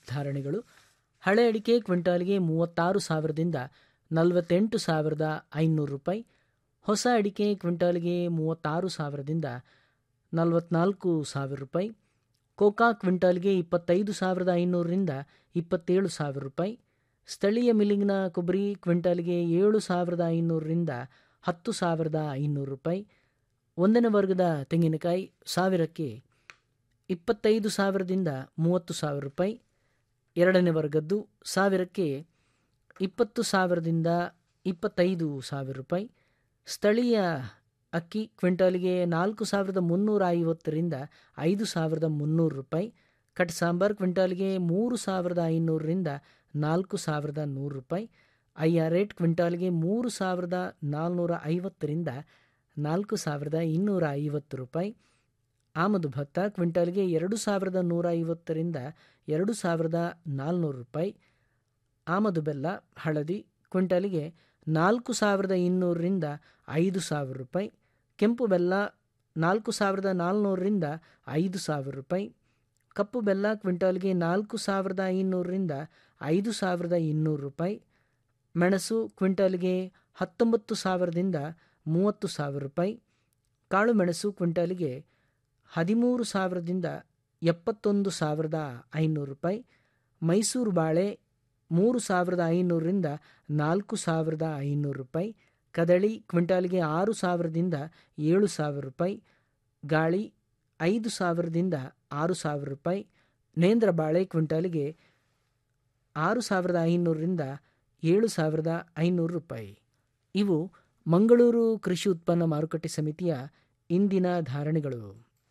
ಧಾರಣೆಗಳು ಹಳೆ ಅಡಿಕೆ ಕ್ವಿಂಟಾಲ್ಗೆ ಮೂವತ್ತಾರು ಸಾವಿರದಿಂದ ನಲವತ್ತೆಂಟು ಸಾವಿರದ ಐನೂರು ರೂಪಾಯಿ ಹೊಸ ಅಡಿಕೆ ಕ್ವಿಂಟಾಲ್ಗೆ ಮೂವತ್ತಾರು ಸಾವಿರದಿಂದ ನಲವತ್ನಾಲ್ಕು ಸಾವಿರ ರೂಪಾಯಿ ಕೋಕಾ ಕ್ವಿಂಟಾಲ್ಗೆ ಇಪ್ಪತ್ತೈದು ಸಾವಿರದ ಐನೂರರಿಂದ ಇಪ್ಪತ್ತೇಳು ಸಾವಿರ ರೂಪಾಯಿ ಸ್ಥಳೀಯ ಮಿಲ್ಲಿಂಗ್ನ ಕೊಬ್ಬರಿ ಕ್ವಿಂಟಾಲ್ಗೆ ಏಳು ಸಾವಿರದ ಐನೂರರಿಂದ ಹತ್ತು ಸಾವಿರದ ಐನೂರು ರೂಪಾಯಿ ಒಂದನೇ ವರ್ಗದ ತೆಂಗಿನಕಾಯಿ ಸಾವಿರಕ್ಕೆ ಇಪ್ಪತ್ತೈದು ಸಾವಿರದಿಂದ ಮೂವತ್ತು ಸಾವಿರ ರೂಪಾಯಿ ಎರಡನೇ ವರ್ಗದ್ದು ಸಾವಿರಕ್ಕೆ ಇಪ್ಪತ್ತು ಸಾವಿರದಿಂದ ಇಪ್ಪತ್ತೈದು ಸಾವಿರ ರೂಪಾಯಿ ಸ್ಥಳೀಯ ಅಕ್ಕಿ ಕ್ವಿಂಟಾಲ್ಗೆ ನಾಲ್ಕು ಸಾವಿರದ ಮುನ್ನೂರ ಐವತ್ತರಿಂದ ಐದು ಸಾವಿರದ ಮುನ್ನೂರು ರೂಪಾಯಿ ಕಟ್ ಸಾಂಬಾರ್ ಕ್ವಿಂಟಾಲ್ಗೆ ಮೂರು ಸಾವಿರದ ಐನೂರರಿಂದ ನಾಲ್ಕು ಸಾವಿರದ ನೂರು ರೂಪಾಯಿ ಐ ಆರ್ ರೇಟ್ ಕ್ವಿಂಟಾಲ್ಗೆ ಮೂರು ಸಾವಿರದ ನಾಲ್ನೂರ ಐವತ್ತರಿಂದ ನಾಲ್ಕು ಸಾವಿರದ ಇನ್ನೂರ ಐವತ್ತು ರೂಪಾಯಿ ಆಮದು ಭತ್ತ ಕ್ವಿಂಟಾಲ್ಗೆ ಎರಡು ಸಾವಿರದ ನೂರ ಐವತ್ತರಿಂದ ಎರಡು ಸಾವಿರದ ನಾಲ್ನೂರು ರೂಪಾಯಿ ಆಮದು ಬೆಲ್ಲ ಹಳದಿ ಕ್ವಿಂಟಾಲಿಗೆ ನಾಲ್ಕು ಸಾವಿರದ ಇನ್ನೂರರಿಂದ ಐದು ಸಾವಿರ ರೂಪಾಯಿ ಕೆಂಪು ಬೆಲ್ಲ ನಾಲ್ಕು ಸಾವಿರದ ನಾಲ್ನೂರರಿಂದ ಐದು ಸಾವಿರ ರೂಪಾಯಿ ಕಪ್ಪು ಬೆಲ್ಲ ಕ್ವಿಂಟಾಲ್ಗೆ ನಾಲ್ಕು ಸಾವಿರದ ಐನೂರರಿಂದ ಐದು ಸಾವಿರದ ಇನ್ನೂರು ರೂಪಾಯಿ ಮೆಣಸು ಕ್ವಿಂಟಾಲ್ಗೆ ಹತ್ತೊಂಬತ್ತು ಸಾವಿರದಿಂದ ಮೂವತ್ತು ಸಾವಿರ ರೂಪಾಯಿ ಕಾಳು ಮೆಣಸು ಕ್ವಿಂಟಾಲಿಗೆ ಹದಿಮೂರು ಸಾವಿರದಿಂದ ಎಪ್ಪತ್ತೊಂದು ಸಾವಿರದ ಐನೂರು ರೂಪಾಯಿ ಮೈಸೂರು ಬಾಳೆ ಮೂರು ಸಾವಿರದ ಐನೂರರಿಂದ ನಾಲ್ಕು ಸಾವಿರದ ಐನೂರು ರೂಪಾಯಿ ಕದಳಿ ಕ್ವಿಂಟಾಲ್ಗೆ ಆರು ಸಾವಿರದಿಂದ ಏಳು ಸಾವಿರ ರೂಪಾಯಿ ಗಾಳಿ ಐದು ಸಾವಿರದಿಂದ ಆರು ಸಾವಿರ ರೂಪಾಯಿ ನೇಂದ್ರ ಬಾಳೆ ಕ್ವಿಂಟಾಲಿಗೆ ಆರು ಸಾವಿರದ ಐನೂರರಿಂದ ಏಳು ಸಾವಿರದ ಐನೂರು ರೂಪಾಯಿ ಇವು ಮಂಗಳೂರು ಕೃಷಿ ಉತ್ಪನ್ನ ಮಾರುಕಟ್ಟೆ ಸಮಿತಿಯ ಇಂದಿನ ಧಾರಣೆಗಳು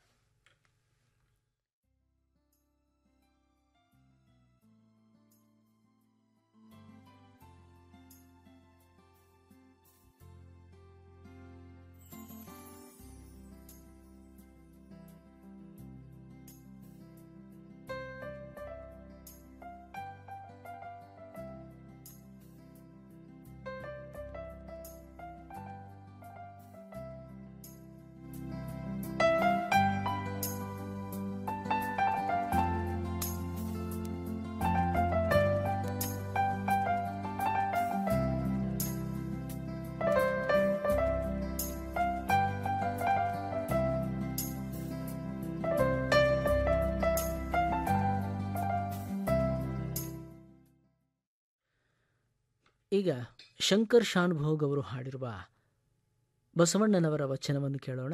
ಈಗ ಶಂಕರ್ ಶಾನ್ಭೋಗ್ ಅವರು ಹಾಡಿರುವ ಬಸವಣ್ಣನವರ ವಚನವನ್ನು ಕೇಳೋಣ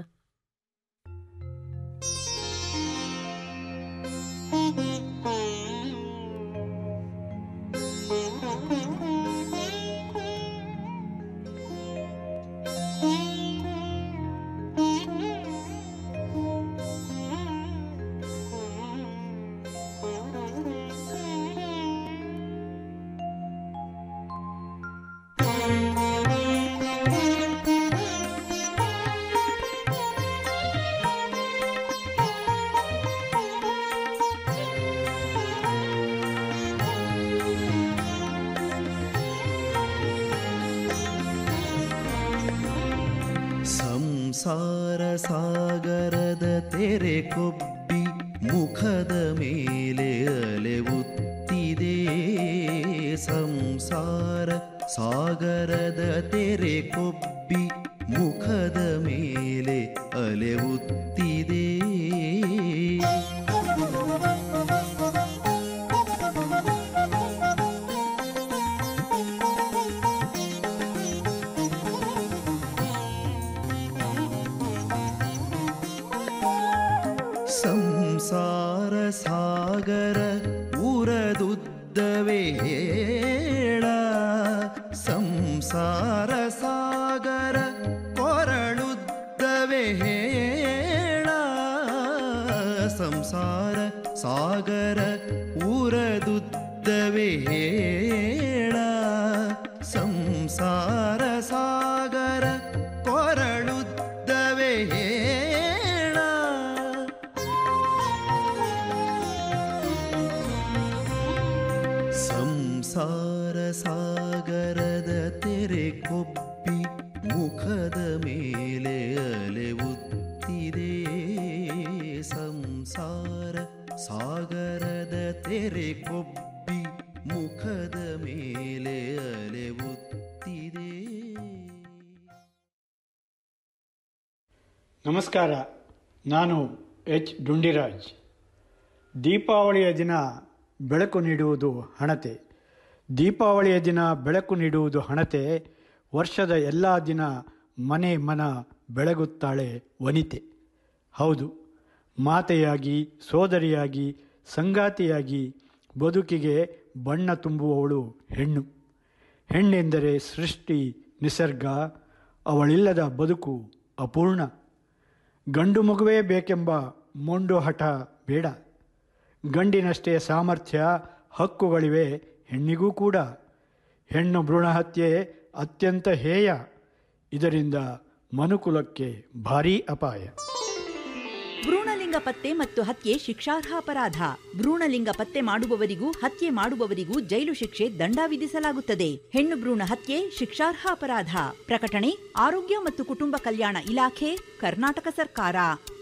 ಸಂಸಾರ ಸಾಗರದ ತೆರೆ ಕೊಬ್ಬಿ ಮುಖದ ಮೇಲೆ ಅಲೆವುತ್ತಿದೆ ಸಂಸಾರ ಸಾಗರದ ತೆರೆ ಕೊಬ್ಬಿ ಮುಖದ ಮೇಲೆ ಅಲೆವುತ್ತಿದೆ ಸಂಸಾರ ಸಾಗರ ಉರದುದ್ದವೇ ಹೇಳ ಸಂಸಾರ ಸಾಗರ ಕೊರಳುದ್ದವೇ ಹೇಳ ಸಂಸಾರ ಸಾಗರ ಉರದುದ್ದವೇ ಹೇಳ ಸಂಸಾರ ಸಾಗರ ಕೊರಳುದ್ದವೇ ಹೇಳ ಸಂಸಾರ ಸಾಗರದ ತೆರೆ ಕೊಬ್ಬಿ ಮುಖದ ಮೇಲೆ ಅಲೆವುತ್ತಿದೆ ಸಂಸಾರ ಸಾಗರದ ತೆರೆ ಕೊಬ್ಬಿ ಮುಖದ ಮೇಲೆ ಅಲೆವುತ್ತಿದೆ ನಮಸ್ಕಾರ ನಾನು ಎಚ್ ಡುಂಡಿರಾಜ್ ದೀಪಾವಳಿಯ ದಿನ ಬೆಳಕು ನೀಡುವುದು ಹಣತೆ ದೀಪಾವಳಿಯ ದಿನ ಬೆಳಕು ನೀಡುವುದು ಹಣತೆ ವರ್ಷದ ಎಲ್ಲ ದಿನ ಮನೆ ಮನ ಬೆಳಗುತ್ತಾಳೆ ವನಿತೆ ಹೌದು ಮಾತೆಯಾಗಿ ಸೋದರಿಯಾಗಿ ಸಂಗಾತಿಯಾಗಿ ಬದುಕಿಗೆ ಬಣ್ಣ ತುಂಬುವವಳು ಹೆಣ್ಣು ಹೆಣ್ಣೆಂದರೆ ಸೃಷ್ಟಿ ನಿಸರ್ಗ ಅವಳಿಲ್ಲದ ಬದುಕು ಅಪೂರ್ಣ ಗಂಡು ಮಗುವೇ ಬೇಕೆಂಬ ಮೊಂಡು ಹಠ ಬೇಡ ಗಂಡಿನಷ್ಟೇ ಸಾಮರ್ಥ್ಯ ಹಕ್ಕುಗಳಿವೆ ಹೆಣ್ಣಿಗೂ ಕೂಡ ಹೆಣ್ಣು ಭ್ರೂಣ ಹತ್ಯೆ ಅತ್ಯಂತ ಹೇಯ ಇದರಿಂದ ಮನುಕುಲಕ್ಕೆ ಭಾರೀ ಅಪಾಯ ಭ್ರೂಣಲಿಂಗ ಪತ್ತೆ ಮತ್ತು ಹತ್ಯೆ ಶಿಕ್ಷಾರ್ಹ ಅಪರಾಧ ಭ್ರೂಣಲಿಂಗ ಪತ್ತೆ ಮಾಡುವವರಿಗೂ ಹತ್ಯೆ ಮಾಡುವವರಿಗೂ ಜೈಲು ಶಿಕ್ಷೆ ದಂಡ ವಿಧಿಸಲಾಗುತ್ತದೆ ಹೆಣ್ಣು ಭ್ರೂಣ ಹತ್ಯೆ ಶಿಕ್ಷಾರ್ಹ ಅಪರಾಧ ಪ್ರಕಟಣೆ ಆರೋಗ್ಯ ಮತ್ತು ಕುಟುಂಬ ಕಲ್ಯಾಣ ಇಲಾಖೆ ಕರ್ನಾಟಕ ಸರ್ಕಾರ